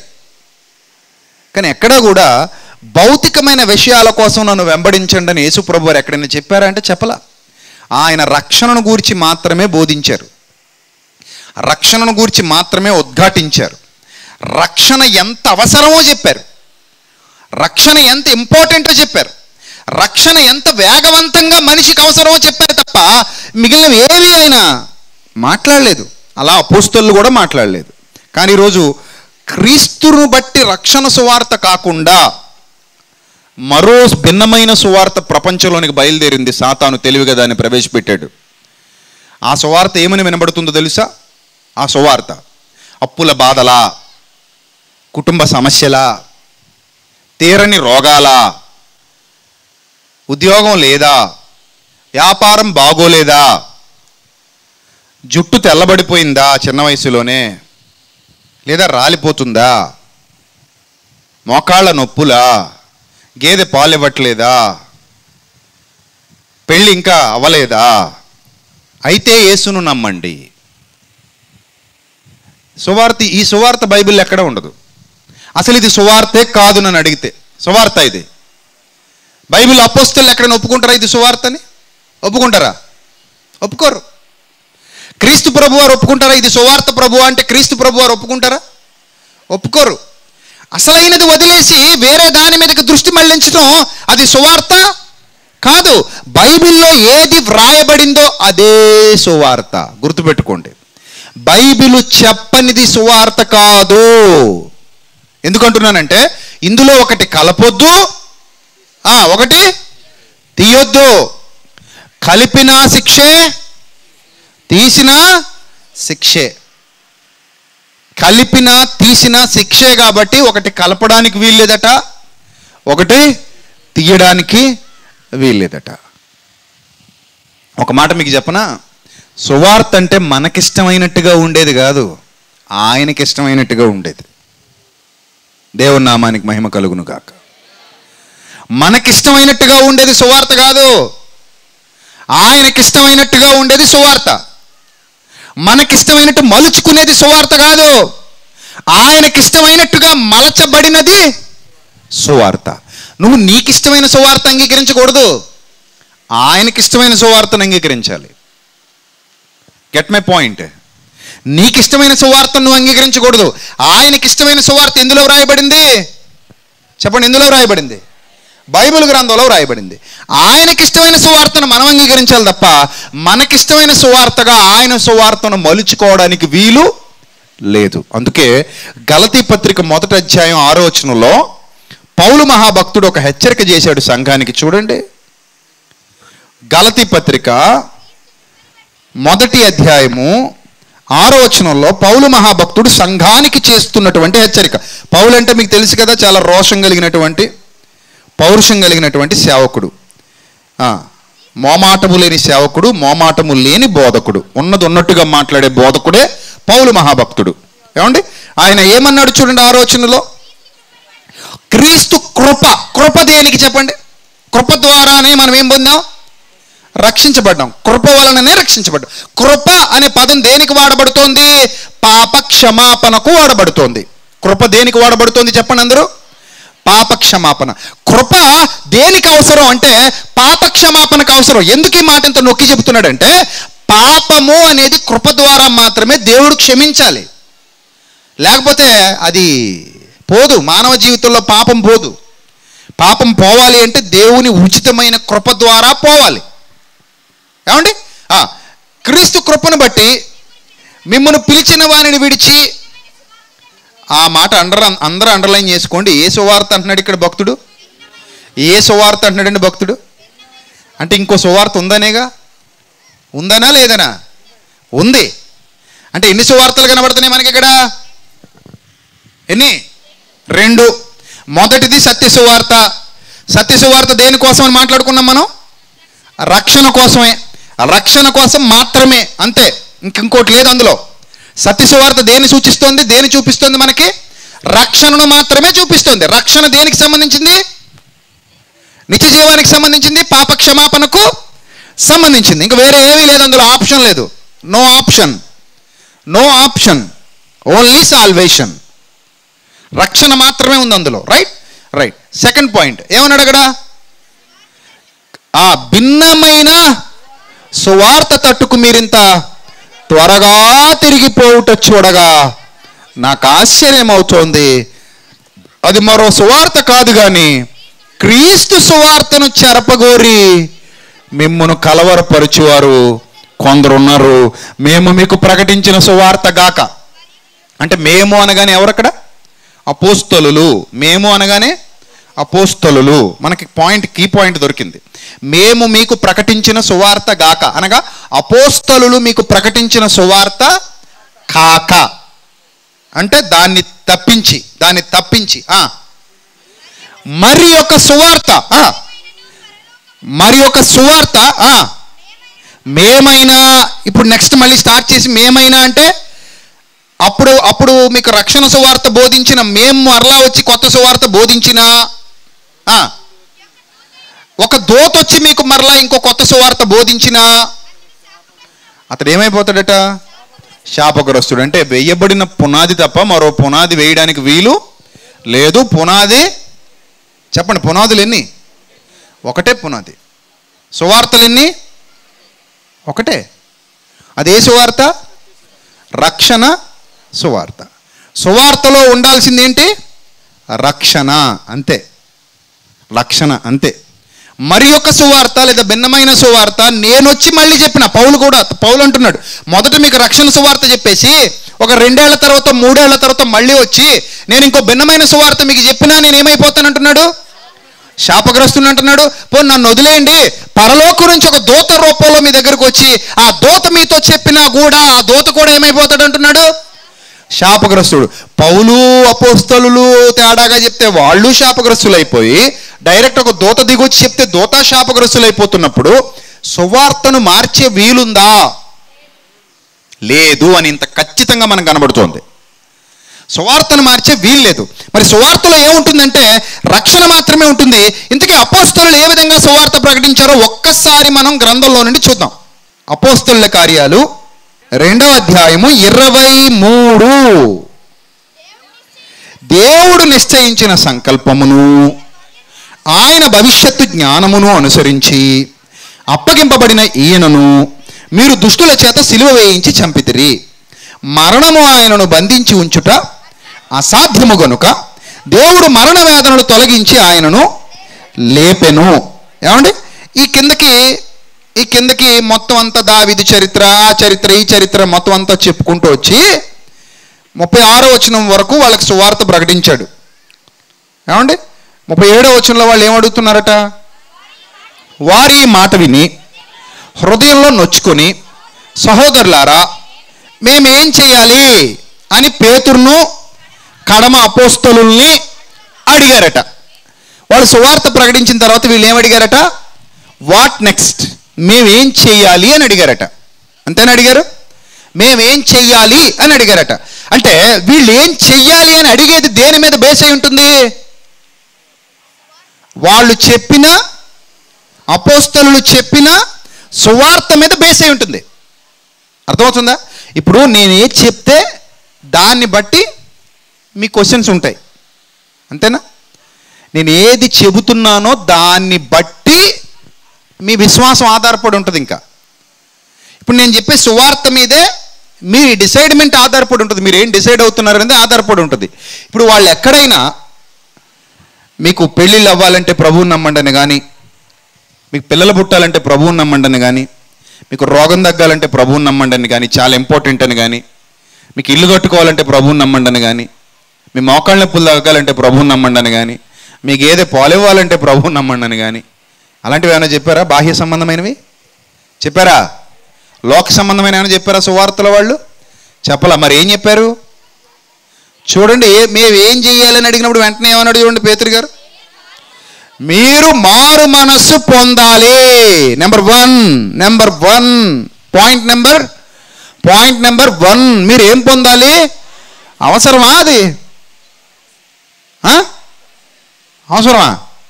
కానీ ఎక్కడా కూడా భౌతికమైన విషయాల కోసం నన్ను వెంబడించండి అని యేసుప్రభు వారు ఎక్కడైనా చెప్పారా అంటే చెప్పలా ఆయన రక్షణను గూర్చి మాత్రమే బోధించారు రక్షణను గూర్చి మాత్రమే ఉద్ఘాటించారు రక్షణ ఎంత అవసరమో చెప్పారు రక్షణ ఎంత ఇంపార్టెంటో చెప్పారు రక్షణ ఎంత వేగవంతంగా మనిషికి అవసరమో చెప్పారు తప్ప మిగిలినవి ఏవి అయినా మాట్లాడలేదు అలా అపోస్తలు కూడా మాట్లాడలేదు కానీ ఈరోజు క్రీస్తును బట్టి రక్షణ సువార్త కాకుండా మరో భిన్నమైన సువార్త ప్రపంచంలోనికి బయలుదేరింది సాతాను తెలివిగా దాన్ని ప్రవేశపెట్టాడు ఆ సువార్త ఏమని వినబడుతుందో తెలుసా ఆ సువార్త అప్పుల బాధలా కుటుంబ సమస్యలా తీరని రోగాలా ఉద్యోగం లేదా వ్యాపారం బాగోలేదా జుట్టు తెల్లబడిపోయిందా చిన్న వయసులోనే లేదా రాలిపోతుందా మోకాళ్ళ నొప్పులా గేదె పాలు ఇవ్వట్లేదా పెళ్ళి ఇంకా అవ్వలేదా అయితే యేసును నమ్మండి సువార్త ఈ సువార్త బైబిల్ ఎక్కడ ఉండదు అసలు ఇది సువార్తే కాదు నన్ను అడిగితే సువార్త ఇది బైబిల్ అపోస్తలు ఎక్కడైనా ఒప్పుకుంటారా ఇది సువార్తని ఒప్పుకుంటారా ఒప్పుకోరు క్రీస్తు ప్రభు వారు ఒప్పుకుంటారా ఇది సువార్త ప్రభు అంటే క్రీస్తు ప్రభు వారు ఒప్పుకుంటారా ఒప్పుకోరు అసలైనది వదిలేసి వేరే దాని మీదకి దృష్టి మళ్లించడం అది సువార్త కాదు బైబిల్లో ఏది వ్రాయబడిందో అదే సువార్త గుర్తుపెట్టుకోండి బైబిలు చెప్పనిది సువార్త కాదు ఎందుకంటున్నానంటే ఇందులో ఒకటి కలపొద్దు ఆ, ఒకటి తీయొద్దు కలిపిన శిక్షే తీసిన శిక్షే కలిపిన తీసిన శిక్షే కాబట్టి ఒకటి కలపడానికి వీల్లేదట ఒకటి తీయడానికి వీల్లేదట ఒక మాట మీకు చెప్పనా సువార్త అంటే మనకిష్టమైనట్టుగా ఉండేది కాదు ఆయనకి ఇష్టమైనట్టుగా ఉండేది దేవుని నామానికి మహిమ కలుగును గాక మనకిష్టమైనట్టుగా ఉండేది సువార్త కాదు ఆయనకిష్టమైనట్టుగా ఉండేది సువార్త మనకిష్టమైనట్టు మలుచుకునేది సువార్త కాదు ఆయనకిష్టమైనట్టుగా మలచబడినది సువార్త నువ్వు నీకిష్టమైన సువార్త అంగీకరించకూడదు ఆయనకిష్టమైన సువార్తను అంగీకరించాలి గెట్ మై పాయింట్ నీకిష్టమైన సువార్తను నువ్వు అంగీకరించకూడదు ఆయనకిష్టమైన సువార్త ఎందులో వ్రాయబడింది చెప్పండి ఎందులో వ్రాయబడింది బైబిల్ గ్రంథంలో వ్రాయబడింది ఆయనకిష్టమైన సువార్తను మనం అంగీకరించాలి తప్ప మనకిష్టమైన సువార్తగా ఆయన సువార్తను మలుచుకోవడానికి వీలు లేదు అందుకే గలతీ పత్రిక మొదటి అధ్యాయం ఆరో వచనంలో పౌలు మహాభక్తుడు ఒక హెచ్చరిక చేశాడు సంఘానికి చూడండి గలతీ పత్రిక మొదటి అధ్యాయము ఆరో వచనంలో పౌలు మహాభక్తుడు సంఘానికి చేస్తున్నటువంటి హెచ్చరిక పౌలు అంటే మీకు తెలుసు కదా చాలా రోషం కలిగినటువంటి పౌరుషం కలిగినటువంటి సేవకుడు ఆ, మోమాటము లేని సేవకుడు మోమాటము లేని బోధకుడు ఉన్నది ఉన్నట్టుగా మాట్లాడే బోధకుడే పౌలు మహాభక్తుడు ఏమండి ఆయన ఏమన్నాడు చూడండి ఆలోచనలో క్రీస్తు కృప కృప దేనికి చెప్పండి కృప ద్వారానే మనం ఏం పొందాం రక్షించబడ్డాం కృప వలననే రక్షించబడ్డాం కృప అనే పదం దేనికి వాడబడుతోంది పాప క్షమాపణకు వాడబడుతోంది కృప దేనికి వాడబడుతోంది చెప్పండి అందరూ పాప క్షమాపణ కృప దేనికి అవసరం అంటే పాప క్షమాపణకు అవసరం ఎందుకు ఈ మాట ఇంత నొక్కి చెబుతున్నాడంటే పాపము అనేది కృప ద్వారా మాత్రమే దేవుడు క్షమించాలి లేకపోతే అది పోదు మానవ జీవితంలో పాపం పోదు పాపం పోవాలి అంటే దేవుని ఉచితమైన కృప ద్వారా పోవాలి ఏమండి ఆ, క్రీస్తు కృపను బట్టి మిమ్మల్ని పిలిచిన వారిని విడిచి ఆ మాట అండర్ అందరూ అండర్లైన్ చేసుకోండి ఏ సువార్త అంటున్నాడు ఇక్కడ భక్తుడు ఏ సువార్త అంటున్నాడండి భక్తుడు అంటే ఇంకో సువార్త ఉందనేగా ఉందనా లేదనా ఉంది అంటే ఎన్ని సువార్తలు కనబడుతున్నాయి మనకి ఇక్కడ ఎన్ని రెండు మొదటిది సత్య సువార్త సత్య సువార్త దేనికోసం అని మాట్లాడుకున్నాం మనం రక్షణ కోసమే రక్షణ కోసం మాత్రమే అంతే ఇంక ఇంకోటి లేదు అందులో సత్య సువార్త దేని సూచిస్తోంది దేని చూపిస్తుంది మనకి రక్షణను మాత్రమే చూపిస్తుంది రక్షణ దేనికి సంబంధించింది నిత్య జీవానికి సంబంధించింది పాప క్షమాపణకు సంబంధించింది ఇంకా వేరే ఏమీ లేదు అందులో ఆప్షన్ లేదు no option no option only salvation రక్షణ మాత్రమే ఉంది అందులో రైట్ రైట్ సెకండ్ పాయింట్ ఏమన్నాడు అక్కడ ఆ భిన్నమైన సువార్త తట్టుకు మీరింత త్వరగా తిరిగిపోవుట చూడగా నాకు ఆశ్చర్యం అవుతోంది అది మరో సువార్త కాదు కానీ క్రీస్తు సువార్తను చెరపగోరి మిమ్మును కలవరపరుచువారు కొందరున్నారు మేము మీకు ప్రకటించిన సువార్త గాక అంటే మేము అనగానే ఎవరక్కడ అపోస్తలులు మేము అనగానే అపోస్తలులు మనకి పాయింట్ కీ పాయింట్ దొరికింది మేము మీకు ప్రకటించిన సువార్త గాక అనగా అపోస్తలులు మీకు ప్రకటించిన సువార్త కాక అంటే దాన్ని తప్పించి దాన్ని తప్పించి ఆ. మరి ఒక సువార్త ఆ. మరి ఒక సువార్త ఆ. మేమైనా ఇప్పుడు నెక్స్ట్ మళ్ళీ స్టార్ట్ చేసి మేమైనా అంటే అప్పుడు అప్పుడు మీకు రక్షణ సువార్త బోధించిన మేము మరలా వచ్చి కొత్త సువార్త బోధించిన ఆ, ఒక దోత వచ్చి మీకు మరలా ఇంకో కొత్త సువార్త బోధించిన అతడు ఏమైపోతాడట శాపగ్రస్తుడు అంటే వేయబడిన పునాది తప్ప మరో పునాది వేయడానికి వీలు లేదు పునాది చెప్పండి పునాదులు ఎన్ని ఒకటే పునాది సువార్తలు ఎన్ని ఒకటే అదే సువార్త రక్షణ సువార్త సువార్తలో ఉండాల్సింది ఏంటి రక్షణ అంతే రక్షణ అంతే మరి ఒక సువార్త లేదా భిన్నమైన సువార్త నేను వచ్చి మళ్ళీ చెప్పిన పౌలు కూడా పౌలు అంటున్నాడు మొదట మీకు రక్షణ సువార్త చెప్పేసి ఒక రెండేళ్ల తర్వాత మూడేళ్ల తర్వాత మళ్ళీ వచ్చి నేను ఇంకో భిన్నమైన సువార్త మీకు చెప్పినా నేను ఏమైపోతానంటున్నాడు శాపగ్రస్తుని అంటున్నాడు పో నన్ను వదిలేయండి పరలోకం నుంచి ఒక దూత రూపంలో మీ దగ్గరకు వచ్చి ఆ దూత మీతో చెప్పినా కూడా ఆ దూత కూడా ఏమైపోతాడు అంటున్నాడు శాపగ్రస్తుడు పౌలు అపోస్తలు తేడాగా చెప్తే వాళ్ళు శాపగ్రస్తులు అయిపోయి డైరెక్ట్ ఒక దూత దిగొచ్చి చెప్తే దూత శాపగ్రస్తులు అయిపోతున్నప్పుడు సువార్తను మార్చే వీలుందా లేదు అని ఇంత ఖచ్చితంగా మనకు కనబడుతోంది సువార్తను మార్చే వీలు లేదు మరి సువార్తలో ఏముంటుందంటే రక్షణ మాత్రమే ఉంటుంది ఇంతకీ అపోస్తలు ఏ విధంగా సువార్త ప్రకటించారో ఒక్కసారి మనం గ్రంథంలో నుండి చూద్దాం అపోస్తలుల కార్యాలు రెండవ అధ్యాయము ఇరవై మూడు దేవుడు నిశ్చయించిన సంకల్పమును ఆయన భవిష్యత్తు జ్ఞానమును అనుసరించి అప్పగింపబడిన ఈయనను మీరు దుష్టుల చేత సిలువ వేయించి చంపితిరి మరణము ఆయనను బంధించి ఉంచుట అసాధ్యము గనుక దేవుడు మరణ వేదనను తొలగించి ఆయనను లేపెను ఏమండి ఈ కిందకి ఈ కిందకి మొత్తం అంతా దావిది చరిత్ర ఆ చరిత్ర ఈ చరిత్ర మొత్తం అంతా చెప్పుకుంటూ వచ్చి ముప్పై ఆరో వచనం వరకు వాళ్ళకి సువార్త ప్రకటించాడు ఏమండి ముప్పై ఏడో వచనంలో వాళ్ళు ఏమడుగుతున్నారట వారి ఈ మాట విని హృదయంలో నొచ్చుకొని సహోదరులారా మేమేం చేయాలి అని పేతురును కడమ అపోస్తలుల్ని అడిగారట వాళ్ళు సువార్త ప్రకటించిన తర్వాత వీళ్ళు ఏం అడిగారట వాట్ నెక్స్ట్ మేమేం చెయ్యాలి అని అడిగారట అంతేనా అడిగారు మేమేం చెయ్యాలి అని అడిగారట అంటే వీళ్ళు ఏం చెయ్యాలి అని అడిగేది దేని మీద బేస్ అయి ఉంటుంది వాళ్ళు చెప్పిన అపోస్తలు చెప్పిన సువార్త మీద బేస్ అయి ఉంటుంది అర్థమవుతుందా ఇప్పుడు నేను ఏది చెప్తే దాన్ని బట్టి మీ క్వశ్చన్స్ ఉంటాయి అంతేనా నేను ఏది చెబుతున్నానో దాన్ని బట్టి మీ విశ్వాసం ఆధారపడి ఉంటుంది ఇంకా ఇప్పుడు నేను చెప్పే సువార్త మీదే మీ డిసైడ్మెంట్ ఆధారపడి ఉంటుంది మీరు ఏం డిసైడ్ అవుతున్నారు అనేది ఆధారపడి ఉంటుంది ఇప్పుడు వాళ్ళు ఎక్కడైనా మీకు పెళ్ళిళ్ళు అవ్వాలంటే ప్రభువుని నమ్మండి అని కానీ మీకు పిల్లలు పుట్టాలంటే ప్రభువుని నమ్మండి అని కానీ మీకు రోగం తగ్గాలంటే ప్రభువుని నమ్మండి అని కానీ చాలా ఇంపార్టెంట్ అని కానీ మీకు ఇల్లు కట్టుకోవాలంటే ప్రభువుని నమ్మండి అని కానీ మీ మోకాళ్ళ నొప్పులు తగ్గాలంటే ప్రభువుని నమ్మండి అని కానీ మీకు ఏదో పాలివ్వాలంటే ప్రభువుని నమ్మండి అని కానీ అలాంటివి ఏమైనా చెప్పారా బాహ్య సంబంధమైనవి చెప్పారా లోక సంబంధమైన ఏమైనా చెప్పారా సువార్తల వాళ్ళు చెప్పలా మరి ఏం చెప్పారు చూడండి ఏ మేము ఏం చెయ్యాలని అడిగినప్పుడు వెంటనే ఏమన్నాడు చూడండి పేతురు గారు మీరు మారు మనస్సు పొందాలి number one number one point number point number one మీరు ఏం పొందాలి అవసరమా అది ఆ? అవసరమా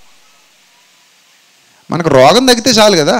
మనకు రోగం తగ్గితే చాలు కదా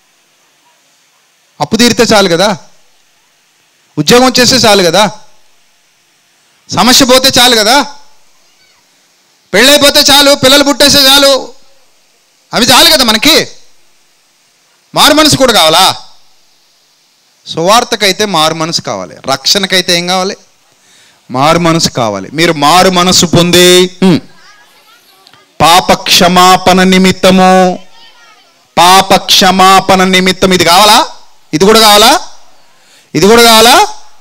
అప్పు తీరితే చాలు కదా ఉద్యోగం వచ్చేస్తే చాలు కదా సమస్య పోతే చాలు కదా పెళ్ళైపోతే చాలు పిల్లలు పుట్టేస్తే చాలు అవి చాలు కదా మనకి మారు మనసు కూడా కావాలా సువార్తకైతే మారు మనసు కావాలి రక్షణకైతే ఏం కావాలి మారు మనసు కావాలి మీరు మారు మనసు పొంది హ్మ్, పాప క్షమాపణ నిమిత్తము పాప క్షమాపణ నిమిత్తం ఇది కావాలా ఇది కూడా కావాలా ఇది కూడా కావాలా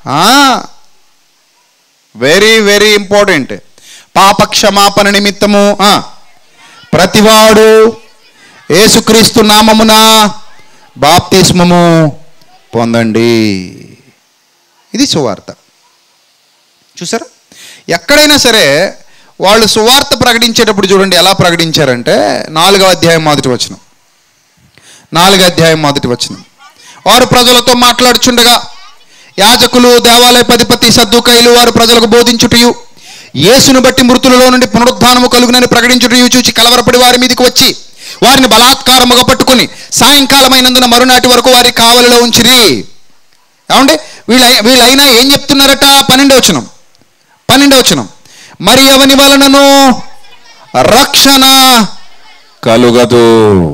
వెరీ వెరీ ఇంపార్టెంట్ పాప క్షమాపణ నిమిత్తము ఆ, ప్రతివాడు యేసుక్రీస్తు నామమున బాప్తిస్మము పొందండి ఇది సువార్త చూసారా ఎక్కడైనా సరే వాళ్ళు సువార్త ప్రకటించేటప్పుడు చూడండి ఎలా ప్రకటించారంటే నాలుగవ అధ్యాయం మొదటి వచనం నాలుగో అధ్యాయం మొదటి వచనం వారు ప్రజలతో మాట్లాడుచుండగా యాజకులు దేవాలయ పధిపతి సద్దుకైలు వారు ప్రజలకు బోధించుటయు యేసును బట్టి మృతులలో నుండి పునరుద్ధానము కలుగునని ప్రకటించుటయు చూచి కలవరపడి వారి మీదకి వచ్చి వారిని బలాత్కారముగా పట్టుకుని సాయంకాలమైనందున మరునాటి వరకు వారి కావలిలో ఉంచిరి ఏమండి వీళ్ళ వీళ్ళైనా ఏం చెప్తున్నారట పన్నెండో వచనం పన్నెండో వచనం మరి ఎవని వలనను రక్షణ కలుగదు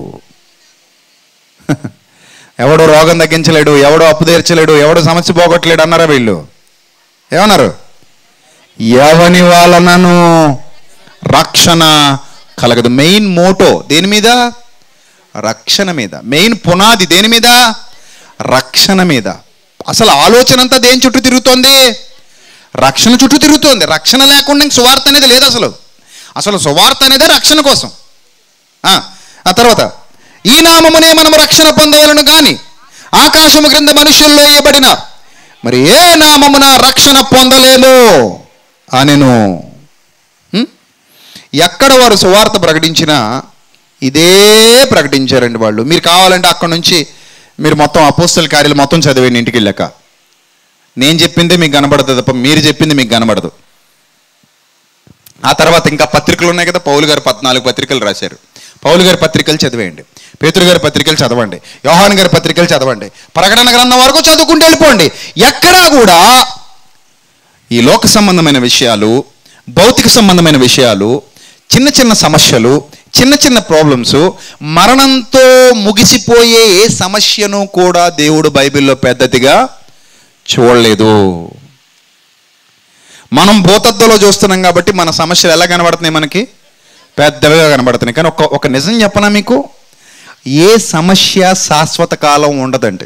ఎవడు రోగం తగ్గించలేడు ఎవడు అప్పు తీర్చలేడు ఎవడు సమస్య పోగొట్టలేడు అన్నారా వీళ్ళు ఏమన్నారు ఎవని వలనను రక్షణ కలగదు మెయిన్ మోటో దేని మీద రక్షణ మీద మెయిన్ పునాది దేని మీద రక్షణ మీద అసలు ఆలోచన అంతా దేని చుట్టూ తిరుగుతోంది రక్షణ చుట్టూ తిరుగుతోంది రక్షణ లేకుండా ఇంక సువార్త అనేది లేదు అసలు అసలు సువార్త అనేది రక్షణ కోసం ఆ, ఆ తర్వాత ఈ నామమునే మనము రక్షణ పొందవలను గాని ఆకాశము క్రింద మనుషుల్లో వేయబడిన మరి ఏ నామమున రక్షణ పొందలేము అనెను ఉం? ఎక్కడ వారు సువార్త ప్రకటించినా ఇదే ప్రకటించారండి వాళ్ళు మీరు కావాలంటే అక్కడ నుంచి మీరు మొత్తం అపోస్తల కార్యాలు మొత్తం చదివేయండి ఇంటికి వెళ్ళాక నేను చెప్పిందే మీకు కనబడుతుంది తప్ప మీరు చెప్పింది మీకు కనబడదు ఆ తర్వాత ఇంకా పత్రికలు ఉన్నాయి కదా పౌలు గారు పద్నాలుగు పత్రికలు రాశారు పౌలు గారి పత్రికలు చదివేయండి పేతురు గారి పత్రికలు చదవండి యోహాన్ గారి పత్రికలు చదవండి ప్రకటన గ్రంథం వరకు చదువుకుంటూ వెళ్ళిపోండి ఎక్కడా కూడా ఈ లోక సంబంధమైన విషయాలు భౌతిక సంబంధమైన విషయాలు చిన్న చిన్న సమస్యలు చిన్న చిన్న ప్రాబ్లమ్స్ మరణంతో ముగిసిపోయే ఏ సమస్యను కూడా దేవుడు బైబిల్లో పెద్దదిగా చూడలేదు మనం భూతత్వంలో చూస్తున్నాం కాబట్టి మన సమస్యలు ఎలా కనబడుతున్నాయి మనకి పెద్దవిగా కనబడుతున్నాయి కానీ ఒక ఒక నిజం చెప్పనా మీకు ఏ సమస్య శాశ్వత కాలం ఉండదండి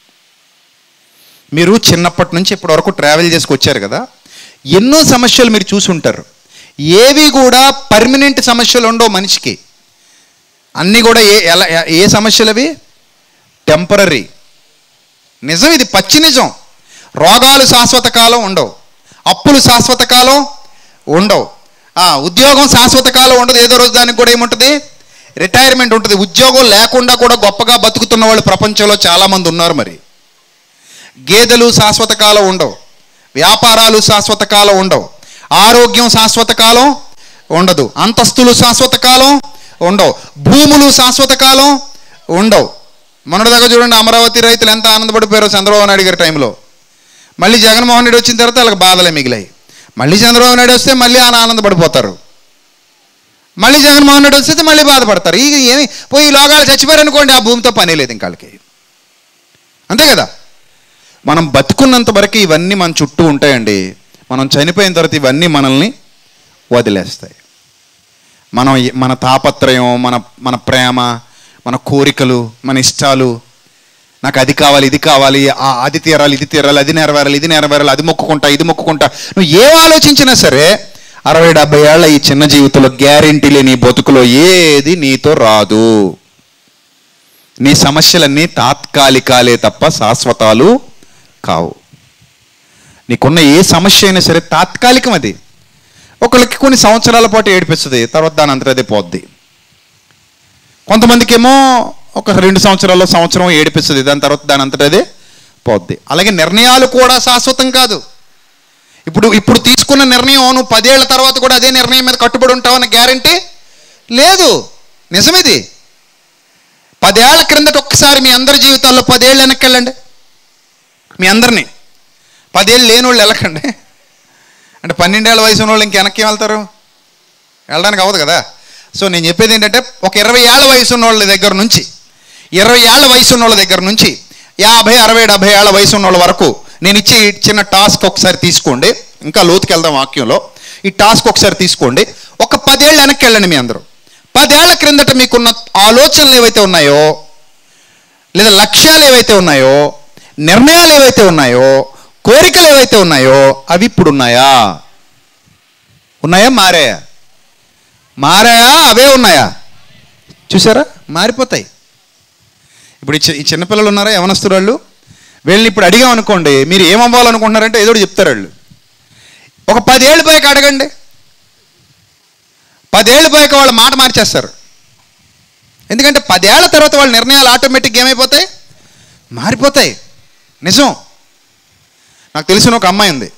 మీరు చిన్నప్పటి నుంచి ఇప్పటి వరకు ట్రావెల్ చేసుకొచ్చారు కదా ఎన్నో సమస్యలు మీరు చూసి ఉంటారు ఏవి కూడా పర్మనెంట్ సమస్యలు ఉండవు మనిషికి అన్నీ కూడా ఏ ఎలా ఏ సమస్యలు అవి టెంపరీ నిజం ఇది పచ్చి నిజం రోగాలు శాశ్వత కాలం ఉండవు అప్పులు శాశ్వత కాలం ఉండవు ఆ, ఉద్యోగం శాశ్వత కాలం ఉండదు ఏదో రోజు దానికి కూడా ఏముంటుంది రిటైర్మెంట్ ఉంటుంది ఉద్యోగం లేకుండా కూడా గొప్పగా బతుకుతున్న వాళ్ళు ప్రపంచంలో చాలామంది ఉన్నారు మరి గేదెలు శాశ్వత కాలం ఉండవు వ్యాపారాలు శాశ్వత కాలం ఉండవు ఆరోగ్యం శాశ్వత కాలం ఉండదు అంతస్తులు శాశ్వత కాలం ఉండవు భూములు శాశ్వత కాలం ఉండవు మొన్నటి దాకా చూడండి అమరావతి రైతులు ఎంత ఆనందపడిపోయారో చంద్రబాబు నాయుడు గారి టైంలో మళ్ళీ జగన్మోహన్ రెడ్డి వచ్చిన తర్వాత వాళ్ళకి బాధలే మిగిలాయి మళ్ళీ చంద్రబాబు నాయుడు వస్తే మళ్ళీ ఆయన ఆనందపడిపోతారు మళ్ళీ జగన్మోహన్ రెడ్డి వస్తే మళ్ళీ బాధపడతారు ఇక ఏమి పోయి ఈ లోకాలు చచ్చిపోయారు అనుకోండి ఆ భూమితో పని లేదు ఇంకాళ్ళకి అంతే కదా మనం బతుకున్నంత వరకు ఇవన్నీ మన చుట్టూ ఉంటాయండి మనం చనిపోయిన తర్వాత ఇవన్నీ మనల్ని వదిలేస్తాయి మనం మన తాపత్రయం మన మన ప్రేమ మన కోరికలు మన ఇష్టాలు నాకు అది కావాలి ఇది కావాలి ఆ అది తీరాలి ఇది తీరాలి అది నెరవేరాలి ఇది నెరవేరాలి అది మొక్కుకుంటా ఇది మొక్కుకుంటా నువ్వు ఏం ఆలోచించినా సరే అరవై డెబ్బై ఏళ్ళ ఈ చిన్న జీవితంలో గ్యారెంటీ లేని ఈ బతుకులో ఏది నీతో రాదు నీ సమస్యలన్నీ తాత్కాలికాలే తప్ప శాశ్వతాలు కావు నీకున్న ఏ సమస్య అయినా సరే తాత్కాలికం అది ఒకళ్ళకి కొన్ని సంవత్సరాల పాటు ఏడిపిస్తుంది తర్వాత దాని అంతటా అదే పోద్ది కొంతమందికి ఏమో ఒక రెండు సంవత్సరాల్లో సంవత్సరం ఏడిపిస్తుంది దాని తర్వాత దాని అంతటా అదే పోద్ది అలాగే నిర్ణయాలు కూడా శాశ్వతం కాదు ఇప్పుడు ఇప్పుడు తీసుకున్న నిర్ణయం నువ్వు పదేళ్ల తర్వాత కూడా అదే నిర్ణయం మీద కట్టుబడి ఉంటావన్న గ్యారంటీ లేదు నిజమిది పదేళ్ల క్రిందట ఒక్కసారి మీ అందరి జీవితాల్లో పదేళ్ళు వెనక్కి వెళ్ళండి మీ అందరినీ పదేళ్ళు లేని వాళ్ళు వెళ్ళకండి అంటే పన్నెండేళ్ల వయసు ఉన్న వాళ్ళు ఇంక వెనక్కి వెళ్తారు వెళ్ళడానికి అవ్వదు కదా సో నేను చెప్పేది ఏంటంటే ఒక ఇరవై ఏళ్ల వయసు ఉన్న వాళ్ళ దగ్గర నుంచి ఇరవై ఏళ్ల వయసు ఉన్న వాళ్ళ దగ్గర నుంచి యాభై అరవై డెబ్బై ఏళ్ల వయసు ఉన్న వాళ్ళ వరకు నేను ఇచ్చే ఈ చిన్న టాస్క్ ఒకసారి తీసుకోండి ఇంకా లోతుకి వెళ్దాం వాక్యంలో ఈ టాస్క్ ఒకసారి తీసుకోండి ఒక పదేళ్ళు వెనక్కి వెళ్ళండి మీ అందరూ పదేళ్ల క్రిందట మీకున్న ఆలోచనలు ఏవైతే ఉన్నాయో లేదా లక్ష్యాలు ఏవైతే ఉన్నాయో నిర్ణయాలు ఏవైతే ఉన్నాయో కోరికలు ఏవైతే ఉన్నాయో అవి ఇప్పుడు ఉన్నాయా ఉన్నాయా మారాయా మారాయా అవే ఉన్నాయా చూసారా మారిపోతాయి ఇప్పుడు ఈ చి- ఈ చిన్నపిల్లలు ఉన్నారా యవనస్తులు వాళ్ళు వీళ్ళని ఇప్పుడు అడిగాం అనుకోండి మీరు ఏం అవ్వాలనుకుంటున్నారంటే ఏదో ఒకటి చెప్తారు వాళ్ళు ఒక పదేళ్ళు పైకి అడగండి పదేళ్ళు పైకి వాళ్ళ మాట మార్చేస్తారు ఎందుకంటే పదేళ్ల తర్వాత వాళ్ళ నిర్ణయాలు ఆటోమేటిక్గా ఏమైపోతాయి మారిపోతాయి నిజం నాకు తెలిసిన ఒక అమ్మాయి ఉంది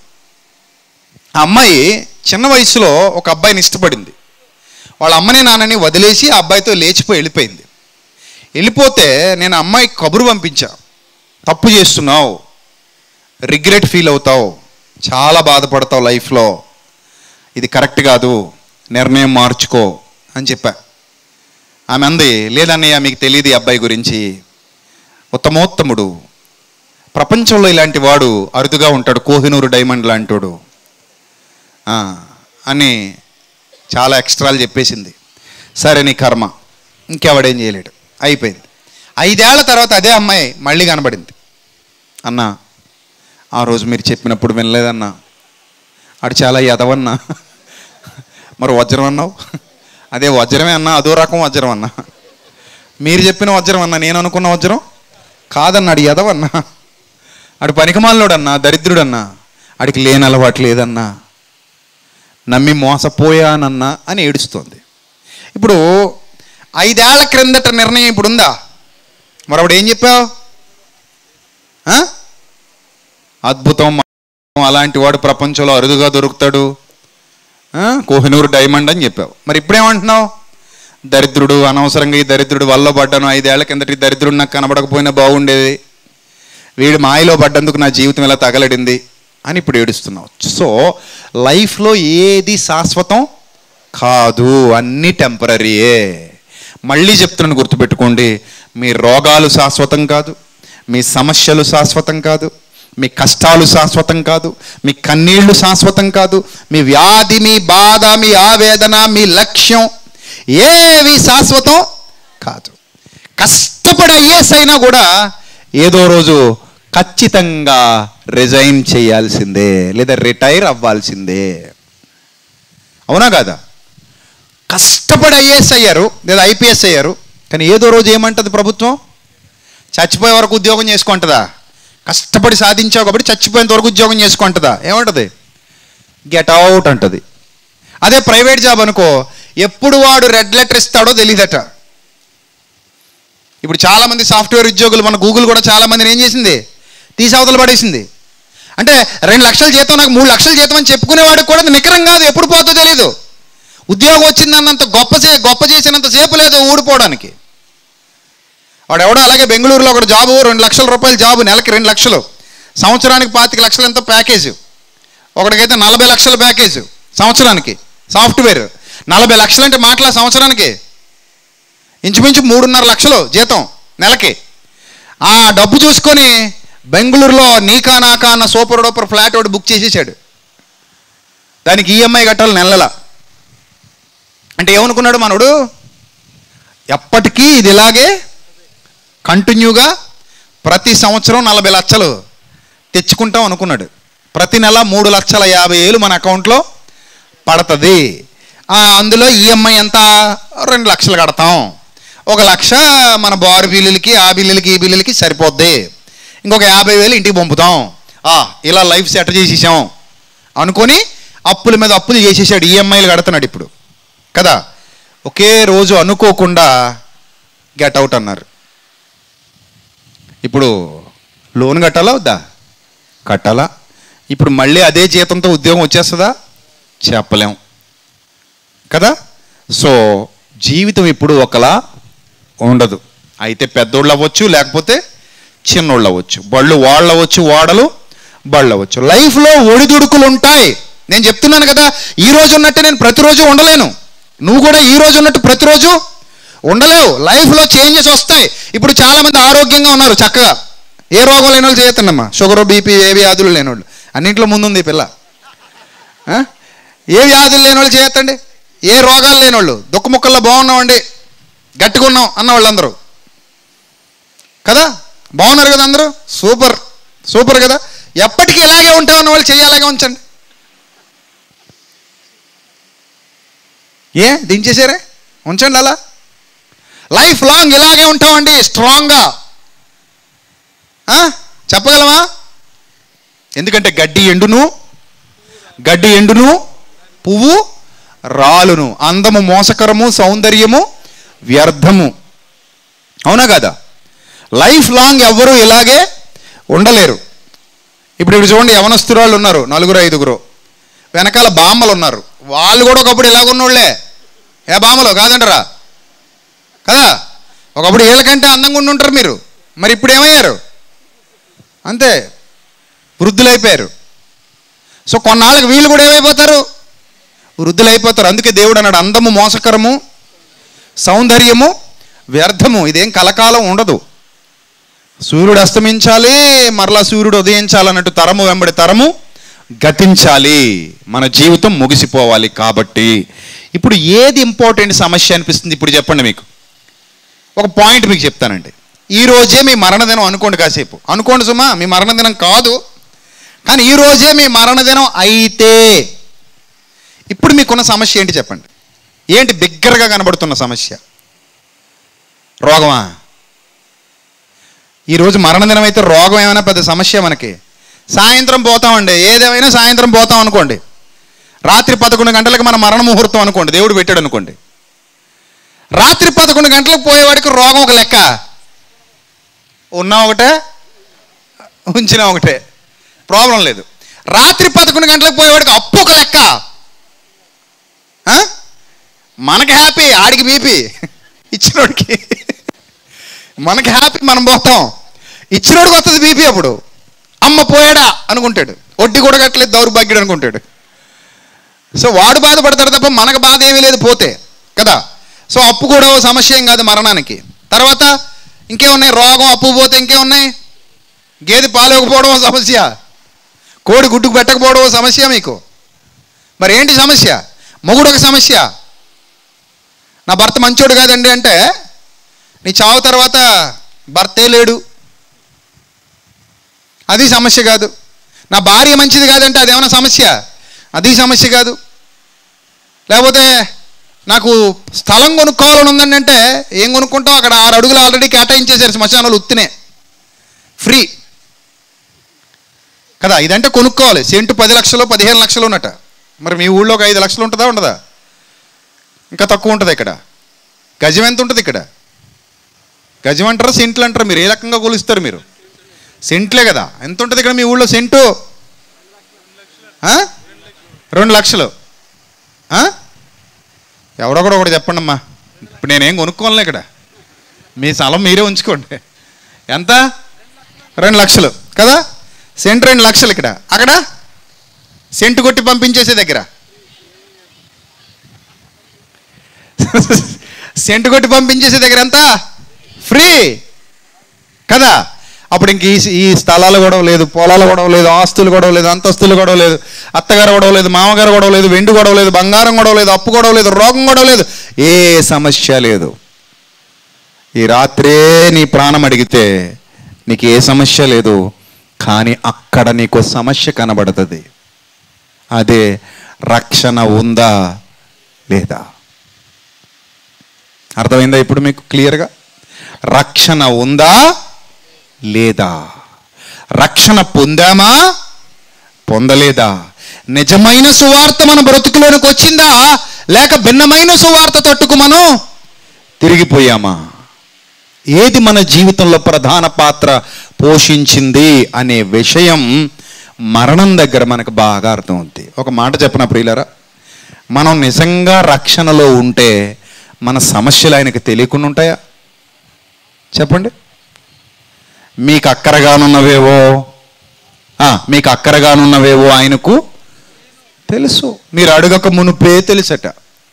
ఆ అమ్మాయి చిన్న వయసులో ఒక అబ్బాయిని ఇష్టపడింది వాళ్ళ అమ్మని నాన్నని వదిలేసి ఆ అబ్బాయితో లేచిపోయి వెళ్ళిపోయింది వెళ్ళిపోతే నేను ఆ అమ్మాయికి కబురు పంపించా తప్పు చేస్తున్నావు రిగ్రెట్ ఫీల్ అవుతావు చాలా బాధపడతావు లైఫ్లో ఇది కరెక్ట్ కాదు నిర్ణయం మార్చుకో అని చెప్పా ఆమె అంది లేదన్నయ్య మీకు తెలియదు ఈ అబ్బాయి గురించి ఉత్తమోత్తముడు ప్రపంచంలో ఇలాంటి వాడు అరుదుగా ఉంటాడు కోహినూరు డైమండ్ లాంటోడు ఆ, అని చాలా ఎక్స్ట్రాలు చెప్పేసింది సరే నీ కర్మ ఇంకెవడేం చేయలేడు అయిపోయింది ఐదేళ్ల తర్వాత అదే అమ్మాయి మళ్ళీ కనబడింది అన్నా ఆ రోజు మీరు చెప్పినప్పుడు వినలేదన్నా ఆడు చాలా ఎదవన్నా మరి వజ్రం అన్నావు అదే వజ్రమే అన్నా అదో రకం వజ్రం అన్నా మీరు చెప్పిన వజ్రం అన్నా నేను అనుకున్న వజ్రం కాదన్నాడు ఎదవన్నా ఆడు పనికిమాలినోడన్నా దరిద్రుడన్నా ఆడికి లేని అలవాటు లేదన్నా నమ్మి మోసపోయానన్నా అని ఏడుస్తోంది ఇప్పుడు ఐదేళ్ల క్రిందట నిర్ణయం ఇప్పుడు ఉందా మరొకడు ఏం చెప్పావు ఆ? అద్భుతం అలాంటి వాడు ప్రపంచంలో అరుదుగా దొరుకుతాడు ఆ? కోహినూరు డైమండ్ అని చెప్పావు మరి ఇప్పుడేమంటున్నావు దరిద్రుడు అనవసరంగా ఈ దరిద్రుడు వల్ల పడ్డాను ఐదేళ్ల కిందటి ఈ దరిద్రుడు నాకు కనబడకపోయినా బాగుండేది వీడు మాయలో పడ్డందుకు నా జీవితం ఇలా తగలడింది అని ఇప్పుడు ఏడుస్తున్నావు సో లైఫ్లో ఏది శాశ్వతం కాదు అన్నీ టెంపరీయే మళ్ళీ చెప్తున్నాను గుర్తుపెట్టుకోండి మీ రోగాలు శాశ్వతం కాదు మీ సమస్యలు శాశ్వతం కాదు మీ కష్టాలు శాశ్వతం కాదు మీ కన్నీళ్లు శాశ్వతం కాదు మీ వ్యాధి మీ బాధ మీ ఆవేదన మీ లక్ష్యం ఏవి శాశ్వతం కాదు కష్టపడి ఐఏఎస్ అయినా కూడా ఏదో రోజు ఖచ్చితంగా రిజైన్ చేయాల్సిందే లేదా రిటైర్ అవ్వాల్సిందే అవునా కాదా కష్టపడి ఐఏఎస్ అయ్యారు లేదా ఐపీఎస్ అయ్యారు కానీ ఏదో రోజు ఏమంటది ప్రభుత్వం చచ్చిపోయే వరకు ఉద్యోగం చేసుకుంటుందా కష్టపడి సాధించావు కాబట్టి చచ్చిపోయేంత వరకు ఉద్యోగం చేసుకుంటుందా ఏమంటది గెట్ అవుట్ అంటది అదే ప్రైవేట్ జాబ్ అనుకో ఎప్పుడు వాడు రెడ్ లెటర్ ఇస్తాడో తెలియదట ఇప్పుడు చాలామంది సాఫ్ట్వేర్ ఉద్యోగులు మన గూగుల్ కూడా చాలా మందిని ఏం చేసింది తీసి అవతల పడేసింది అంటే రెండు లక్షల జీతం నాకు మూడు లక్షల జీతం అని చెప్పుకునేవాడికి కూడా అది నికరం కాదు ఎప్పుడు పోతుందో తెలియదు ఉద్యోగం వచ్చిందన్నంత గొప్ప చే గొప్ప చేసినంత సేపు లేదు ఊడిపోవడానికి వాడు ఎవడో అలాగే బెంగళూరులో ఒక జాబు రెండు లక్షల రూపాయల జాబు నెలకి రెండు లక్షలు సంవత్సరానికి పాతిక లక్షలు ఎంతో ప్యాకేజ్ ఒకటికైతే నలభై లక్షల ప్యాకేజ్ సంవత్సరానికి సాఫ్ట్వేర్ నలభై లక్షలు అంటే మాటల సంవత్సరానికి ఇంచుమించు మూడున్నర లక్షలు జీతం నెలకి ఆ డబ్బు చూసుకొని బెంగళూరులో నీకా నాకా అన్న సూపర్ డూపర్ ఫ్లాట్ ఒకటి బుక్ చేసేసాడు దానికి ఈఎంఐ కట్టాలి నెలల అంటే ఏమనుకున్నాడు మనోడు ఎప్పటికీ ఇది ఇలాగే కంటిన్యూగా ప్రతి సంవత్సరం నలభై లక్షలు తెచ్చుకుంటాం అనుకున్నాడు ప్రతి నెల మూడు లక్షల యాభై వేలు మన అకౌంట్లో పడుతుంది ఆ, అందులో ఈఎంఐ ఎంత రెండు లక్షలు కడతాం ఒక లక్ష మన బారు బిల్లులకి ఆ బిల్లులకి ఈ బిల్లులకి సరిపోద్ది ఇంకొక యాభై వేలు ఇంటికి పంపుతాం ఆ, ఇలా లైఫ్ సెట్ చేసేసాం అనుకొని అప్పుల మీద అప్పులు చేసేసాడు ఈఎంఐలు కడుతున్నాడు ఇప్పుడు కదా ఒకే రోజు అనుకోకుండా గెట్ అవుట్ అన్నారు ఇప్పుడు లోన్ కట్టాలా వద్దా కట్టాలా ఇప్పుడు మళ్ళీ అదే జీతంతో ఉద్యోగం వచ్చేస్తుందా చెప్పలేం కదా సో జీవితం ఇప్పుడు ఒకలా ఉండదు అయితే పెద్దోళ్ళు అవ్వచ్చు లేకపోతే చిన్నోళ్ళు అవ్వచ్చు బళ్ళు వాళ్ళు అవ్వచ్చు వాడలు బళ్ళు అవ్వచ్చు లైఫ్లో ఒడిదుడుకులు ఉంటాయి నేను చెప్తున్నాను కదా ఈ రోజు ఉన్నట్టు నేను ప్రతిరోజు ఉండలేను నువ్వు కూడా ఈ రోజు ఉన్నట్టు ప్రతిరోజు ఉండలేవు లైఫ్లో చేంజెస్ వస్తాయి ఇప్పుడు చాలామంది ఆరోగ్యంగా ఉన్నారు చక్కగా ఏ రోగం లేని వాళ్ళు చేయొద్దమ్మా షుగర్ బీపీ ఏ వ్యాధులు లేని వాళ్ళు అన్నింట్లో ముందుంది ఈ పిల్ల ఆ? ఏ వ్యాధులు లేని వాళ్ళు చేయొద్దండి ఏ రోగాలు లేని వాళ్ళు దుఃఖముక్కల్లో బాగున్నామండి గట్టిగా ఉన్నాం అన్న వాళ్ళందరూ కదా బాగున్నారు కదా అందరూ సూపర్ సూపర్ కదా ఎప్పటికీ ఇలాగే ఉంటామన్న వాళ్ళు చెయ్యాలాగే ఉంచండి ఏ దించేసారే ఉంచండి అలా లైఫ్ లాంగ్ ఇలాగే ఉంటామండి స్ట్రాంగ్గా ఆ? చెప్పగలమా ఎందుకంటే గడ్డి ఎండును గడ్డి ఎండును పువ్వు రాలును అందము మోసకరము సౌందర్యము వ్యర్థము అవునా కదా లైఫ్ లాంగ్ ఎవ్వరూ ఇలాగే ఉండలేరు ఇప్పుడు ఇప్పుడు చూడండి యవనస్తురాళ్ళు ఉన్నారు నలుగురు ఐదుగురు వెనకాల బామ్మలు ఉన్నారు వాళ్ళు కూడా ఒకప్పుడు ఇలాగున్నోళ్ళే ఏ బామ్మలు కాదంటారా కదా ఒకప్పుడు వీళ్ళకంటే అందంగా ఉండి ఉంటారు మీరు మరి ఇప్పుడు ఏమయ్యారు అంతే వృద్ధులైపోయారు సో కొన్నాళ్ళకి వీళ్ళు కూడా ఏమైపోతారు వృద్ధులైపోతారు అందుకే దేవుడు అన్నాడు అందము మోసకరము సౌందర్యము వ్యర్థము ఇదేం కలకాలం ఉండదు సూర్యుడు అస్తమించాలి మరలా సూర్యుడు ఉదయించాలన్నట్టు తరము వెంబడి తరము గతించాలి మన జీవితం ముగిసిపోవాలి కాబట్టి ఇప్పుడు ఏది ఇంపార్టెంట్ సమస్య అనిపిస్తుంది ఇప్పుడు చెప్పండి మీకు ఒక పాయింట్ మీకు చెప్తానండి ఈ రోజే మీ మరణదినం అనుకోండి కాసేపు అనుకోండి సుమా మీ మరణదినం కాదు కానీ ఈ రోజే మీ మరణదినం అయితే ఇప్పుడు మీకున్న సమస్య ఏంటి చెప్పండి ఏంటి బిగ్గరగా కనబడుతున్న సమస్య రోగమా ఈరోజు మరణదినం అయితే రోగం ఏమైనా పెద్ద సమస్య మనకి సాయంత్రం పోతామండి ఏదేమైనా సాయంత్రం పోతాం అనుకోండి రాత్రి పదకొండు గంటలకు మన మరణ ముహూర్తం అనుకోండి దేవుడు పెట్టాడు అనుకోండి రాత్రి పదకొండు గంటలకు పోయేవాడికి రోగం ఒక లెక్క ఉన్నా ఒకటే ఉంచినా ఒకటే ప్రాబ్లం లేదు రాత్రి పదకొండు గంటలకు పోయేవాడికి అప్పు ఒక లెక్క ఆ? మనకి హ్యాపీ ఆడికి బీపీ ఇచ్చినోడికి మనకి హ్యాపీ మనం పోతాం ఇచ్చినోడికి వస్తుంది బీపీ అప్పుడు అమ్మ పోయాడా అనుకుంటాడు వడ్డీ కూడా కట్టలేదు దౌర్భాగ్యుడు అనుకుంటాడు సో వాడు బాధపడతాడు తప్ప మనకు బాధ ఏమీ లేదు పోతే కదా సో అప్పు కూడా ఓ సమస్య ఏం కాదు మరణానికి తర్వాత ఇంకేమున్నాయి రోగం అప్పు పోతే ఇంకేమున్నాయి గేదె పాలు ఇవ్వకపోవడం ఓ సమస్య కోడి గుడ్డుకు పెట్టకపోవడం ఓ సమస్య మీకు మరి ఏంటి సమస్య మొగుడు ఒక సమస్య నా భర్త మంచోడు కాదండి అంటే నీ చావు తర్వాత భర్తే లేడు అది సమస్య కాదు నా భార్య మంచిది కాదంటే అదేమైనా సమస్య అది సమస్య కాదు లేకపోతే నాకు స్థలం కొనుక్కోవాలని ఉందండి అంటే ఏం కొనుక్కుంటాం అక్కడ ఆరు అడుగులు ఆల్రెడీ కేటాయించేశారు శ్మశానాలు ఉత్తినే ఫ్రీ కదా ఇదంటే కొనుక్కోవాలి సెంటు పది లక్షలు పదిహేను లక్షలు ఉన్నట మరి మీ ఊళ్ళో ఒక ఐదు లక్షలు ఉంటుందా ఉండదా ఇంకా తక్కువ ఉంటుంది ఇక్కడ గజం ఎంత ఉంటుంది ఇక్కడ గజం అంటారా సెంట్లు అంటారా మీరు ఏ రకంగా కొలుస్తారు మీరు సెంట్లే కదా ఎంత ఉంటుంది ఇక్కడ మీ ఊళ్ళో సెంటు ఆ? రెండు లక్షలు ఆ? ఎవడొకడు ఒకటి చెప్పండి అమ్మా ఇప్పుడు నేనేం కొనుక్కోవాలే ఇక్కడ మీ స్థలం మీరే ఉంచుకోండి ఎంత రెండు లక్షలు కదా సెంట్ రెండు లక్షలు ఇక్కడ అక్కడ సెంటు కొట్టి పంపించేసే దగ్గర సెంటు కొట్టి పంపించేసే దగ్గర ఎంత ఫ్రీ కదా అప్పుడు ఇంక ఈ ఈ స్థలాలు గొడవ లేదు పొలాలు గొడవ లేదు ఆస్తులు గొడవ లేదు అంతస్తులు గొడవ లేదు అత్తగారు గొడవ లేదు మామగారు గొడవ లేదు వెండి గొడవ లేదు బంగారం గొడవ లేదు అప్పు గొడవ లేదు రోగం గొడవ లేదు ఏ సమస్య లేదు ఈ రాత్రే నీ ప్రాణం అడిగితే నీకు ఏ సమస్య లేదు కానీ అక్కడ నీకు సమస్య కనబడుతుంది అదే రక్షణ ఉందా లేదా అర్థమైందా ఇప్పుడు మీకు క్లియర్గా రక్షణ ఉందా లేదా రక్షణ పొందామా పొందలేదా నిజమైన సువార్త మన బ్రతుకులోనికి వచ్చిందా లేక భిన్నమైన సువార్త తట్టుకు మనం తిరిగిపోయామా ఏది మన జీవితంలో ప్రధాన పాత్ర పోషించింది అనే విషయం మరణం దగ్గర మనకు బాగా అర్థమవుద్ది ఒక మాట చెప్పన ప్రియులరా మనం నిజంగా రక్షణలో ఉంటే మన సమస్యలు ఆయనకు తెలియకుండా ఉంటాయా చెప్పండి మీకు అక్కరగానున్నవేవో ఆ, మీకు అక్కరగానున్నవేవో ఆయనకు తెలుసు మీరు అడగక మునుపే తెలుసట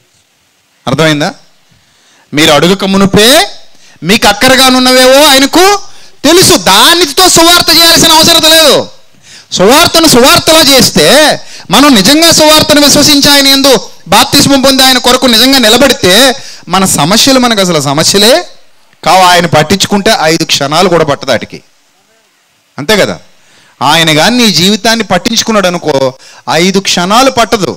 అర్థమైందా మీరు అడుగక మునుపే మీకు అక్కరగానున్నవేవో ఆయనకు తెలుసు దానితో సువార్త చేయాల్సిన అవసరం లేదు సువార్తను సువార్తలో చేస్తే మనం నిజంగా సువార్తను విశ్వసించి ఆయన ఎందు బాప్తిస్మం పొంది ఆయన కొరకు నిజంగా నిలబడితే మన సమస్యలు మనకు అసలు సమస్యలే కావు ఆయన పట్టించుకుంటే ఐదు క్షణాలు కూడా పట్టదు వాటికి అంతే కదా ఆయన కానీ నీ జీవితాన్ని పట్టించుకున్నాడు అనుకో ఐదు క్షణాలు పట్టదు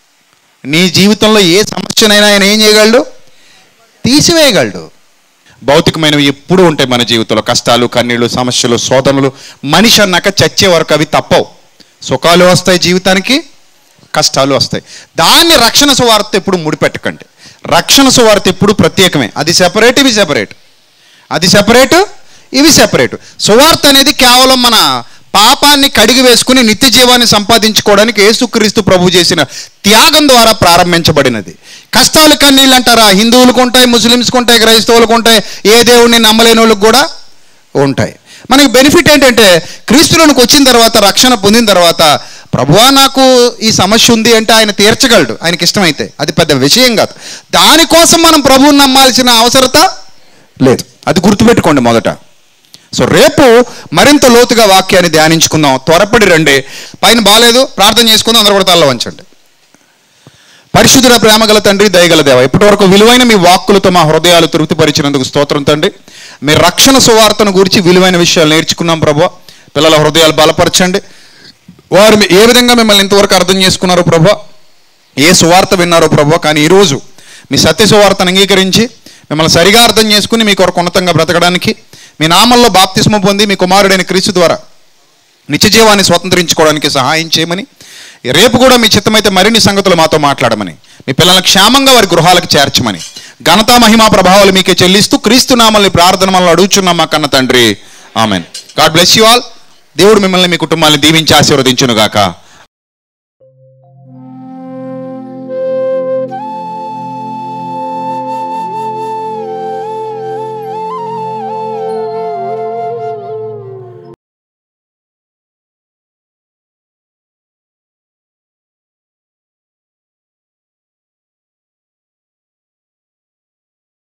నీ జీవితంలో ఏ సమస్యనైనా ఆయన ఏం చేయగలడు తీసివేయగలడు భౌతికమైనవి ఎప్పుడూ ఉంటాయి మన జీవితంలో కష్టాలు కన్నీళ్ళు సమస్యలు శోధనలు మనిషి అన్నాక చచ్చే వరకు అవి తప్పవు సుఖాలు వస్తాయి జీవితానికి కష్టాలు వస్తాయి దాన్ని రక్షణ సువార్త ఎప్పుడు ముడిపెట్టకండి రక్షణ సువార్త ఎప్పుడు ప్రత్యేకమే అది సెపరేట్ ఇవి సెపరేట్ అది సెపరేట్ ఇవి సెపరేట్ సువార్త అనేది కేవలం మన పాపాన్ని కడిగి వేసుకుని నిత్య జీవాన్ని సంపాదించుకోవడానికి యేసుక్రీస్తు ప్రభు చేసిన త్యాగం ద్వారా ప్రారంభించబడినది కష్టాలు కన్నీళ్ళు అంటారా హిందువులకు ఉంటాయి ముస్లిమ్స్కి ఉంటాయి క్రైస్తవులకు ఉంటాయి ఏ దేవుడిని నమ్మలేని వాళ్ళకి కూడా ఉంటాయి మనకి బెనిఫిట్ ఏంటంటే క్రీస్తులోనికి వచ్చిన తర్వాత రక్షణ పొందిన తర్వాత ప్రభువా నాకు ఈ సమస్య ఉంది అంటే ఆయన తీర్చగలడు ఆయనకి ఇష్టమైతే అది పెద్ద విషయం కాదు దానికోసం మనం ప్రభువుని నమ్మాల్సిన అవసరత లేదు అది గుర్తుపెట్టుకోండి మొదట సో రేపు మరింత లోతుగా వాక్యాన్ని ధ్యానించుకుందాం త్వరపడి రండి పైన బాగాలేదు ప్రార్థన చేసుకుందాం అందరూ కూడా తల్ల వంచండి పరిశుద్ధుల ప్రేమగల తండ్రి దయగల దేవ ఇప్పటి వరకు విలువైన మీ వాక్కులతో మా హృదయాలు తృప్తిపరిచినందుకు స్తోత్రం తండ్రి మీ రక్షణ సువార్తను గురించి విలువైన విషయాలు నేర్చుకున్నాం ప్రభు పిల్లల హృదయాలు బలపరచండి వారు మీ- ఏ విధంగా మిమ్మల్ని ఇంతవరకు అర్థం చేసుకున్నారో ప్రభు ఏ సువార్త విన్నారో ప్రభు కానీ ఈరోజు మీ సత్య సువార్తను అంగీకరించి మిమ్మల్ని సరిగా అర్థం చేసుకుని మీ కొరకు ఉన్నతంగా బ్రతకడానికి మీ నామంలో బాప్తిస్మ పొంది మీ కుమారుడైన క్రీస్తు ద్వారా నిత్య జీవాన్ని స్వతంత్రించుకోవడానికి సహాయం చేయమని రేపు కూడా మీ చిత్తమైతే మరిన్ని సంగతులు మాతో మాట్లాడమని మీ పిల్లలను క్షేమంగా వారి గృహాలకు చేర్చమని ఘనతా మహిమా ప్రభావాలు మీకే చెల్లిస్తూ క్రీస్తు నామల్ని ప్రార్థన మనల్ని అడుగుచున్నాం మా కన్న తండ్రి amen God bless you all దేవుడు మిమ్మల్ని మీ కుటుంబాన్ని దీవించి ఆశీర్వదించునుగాక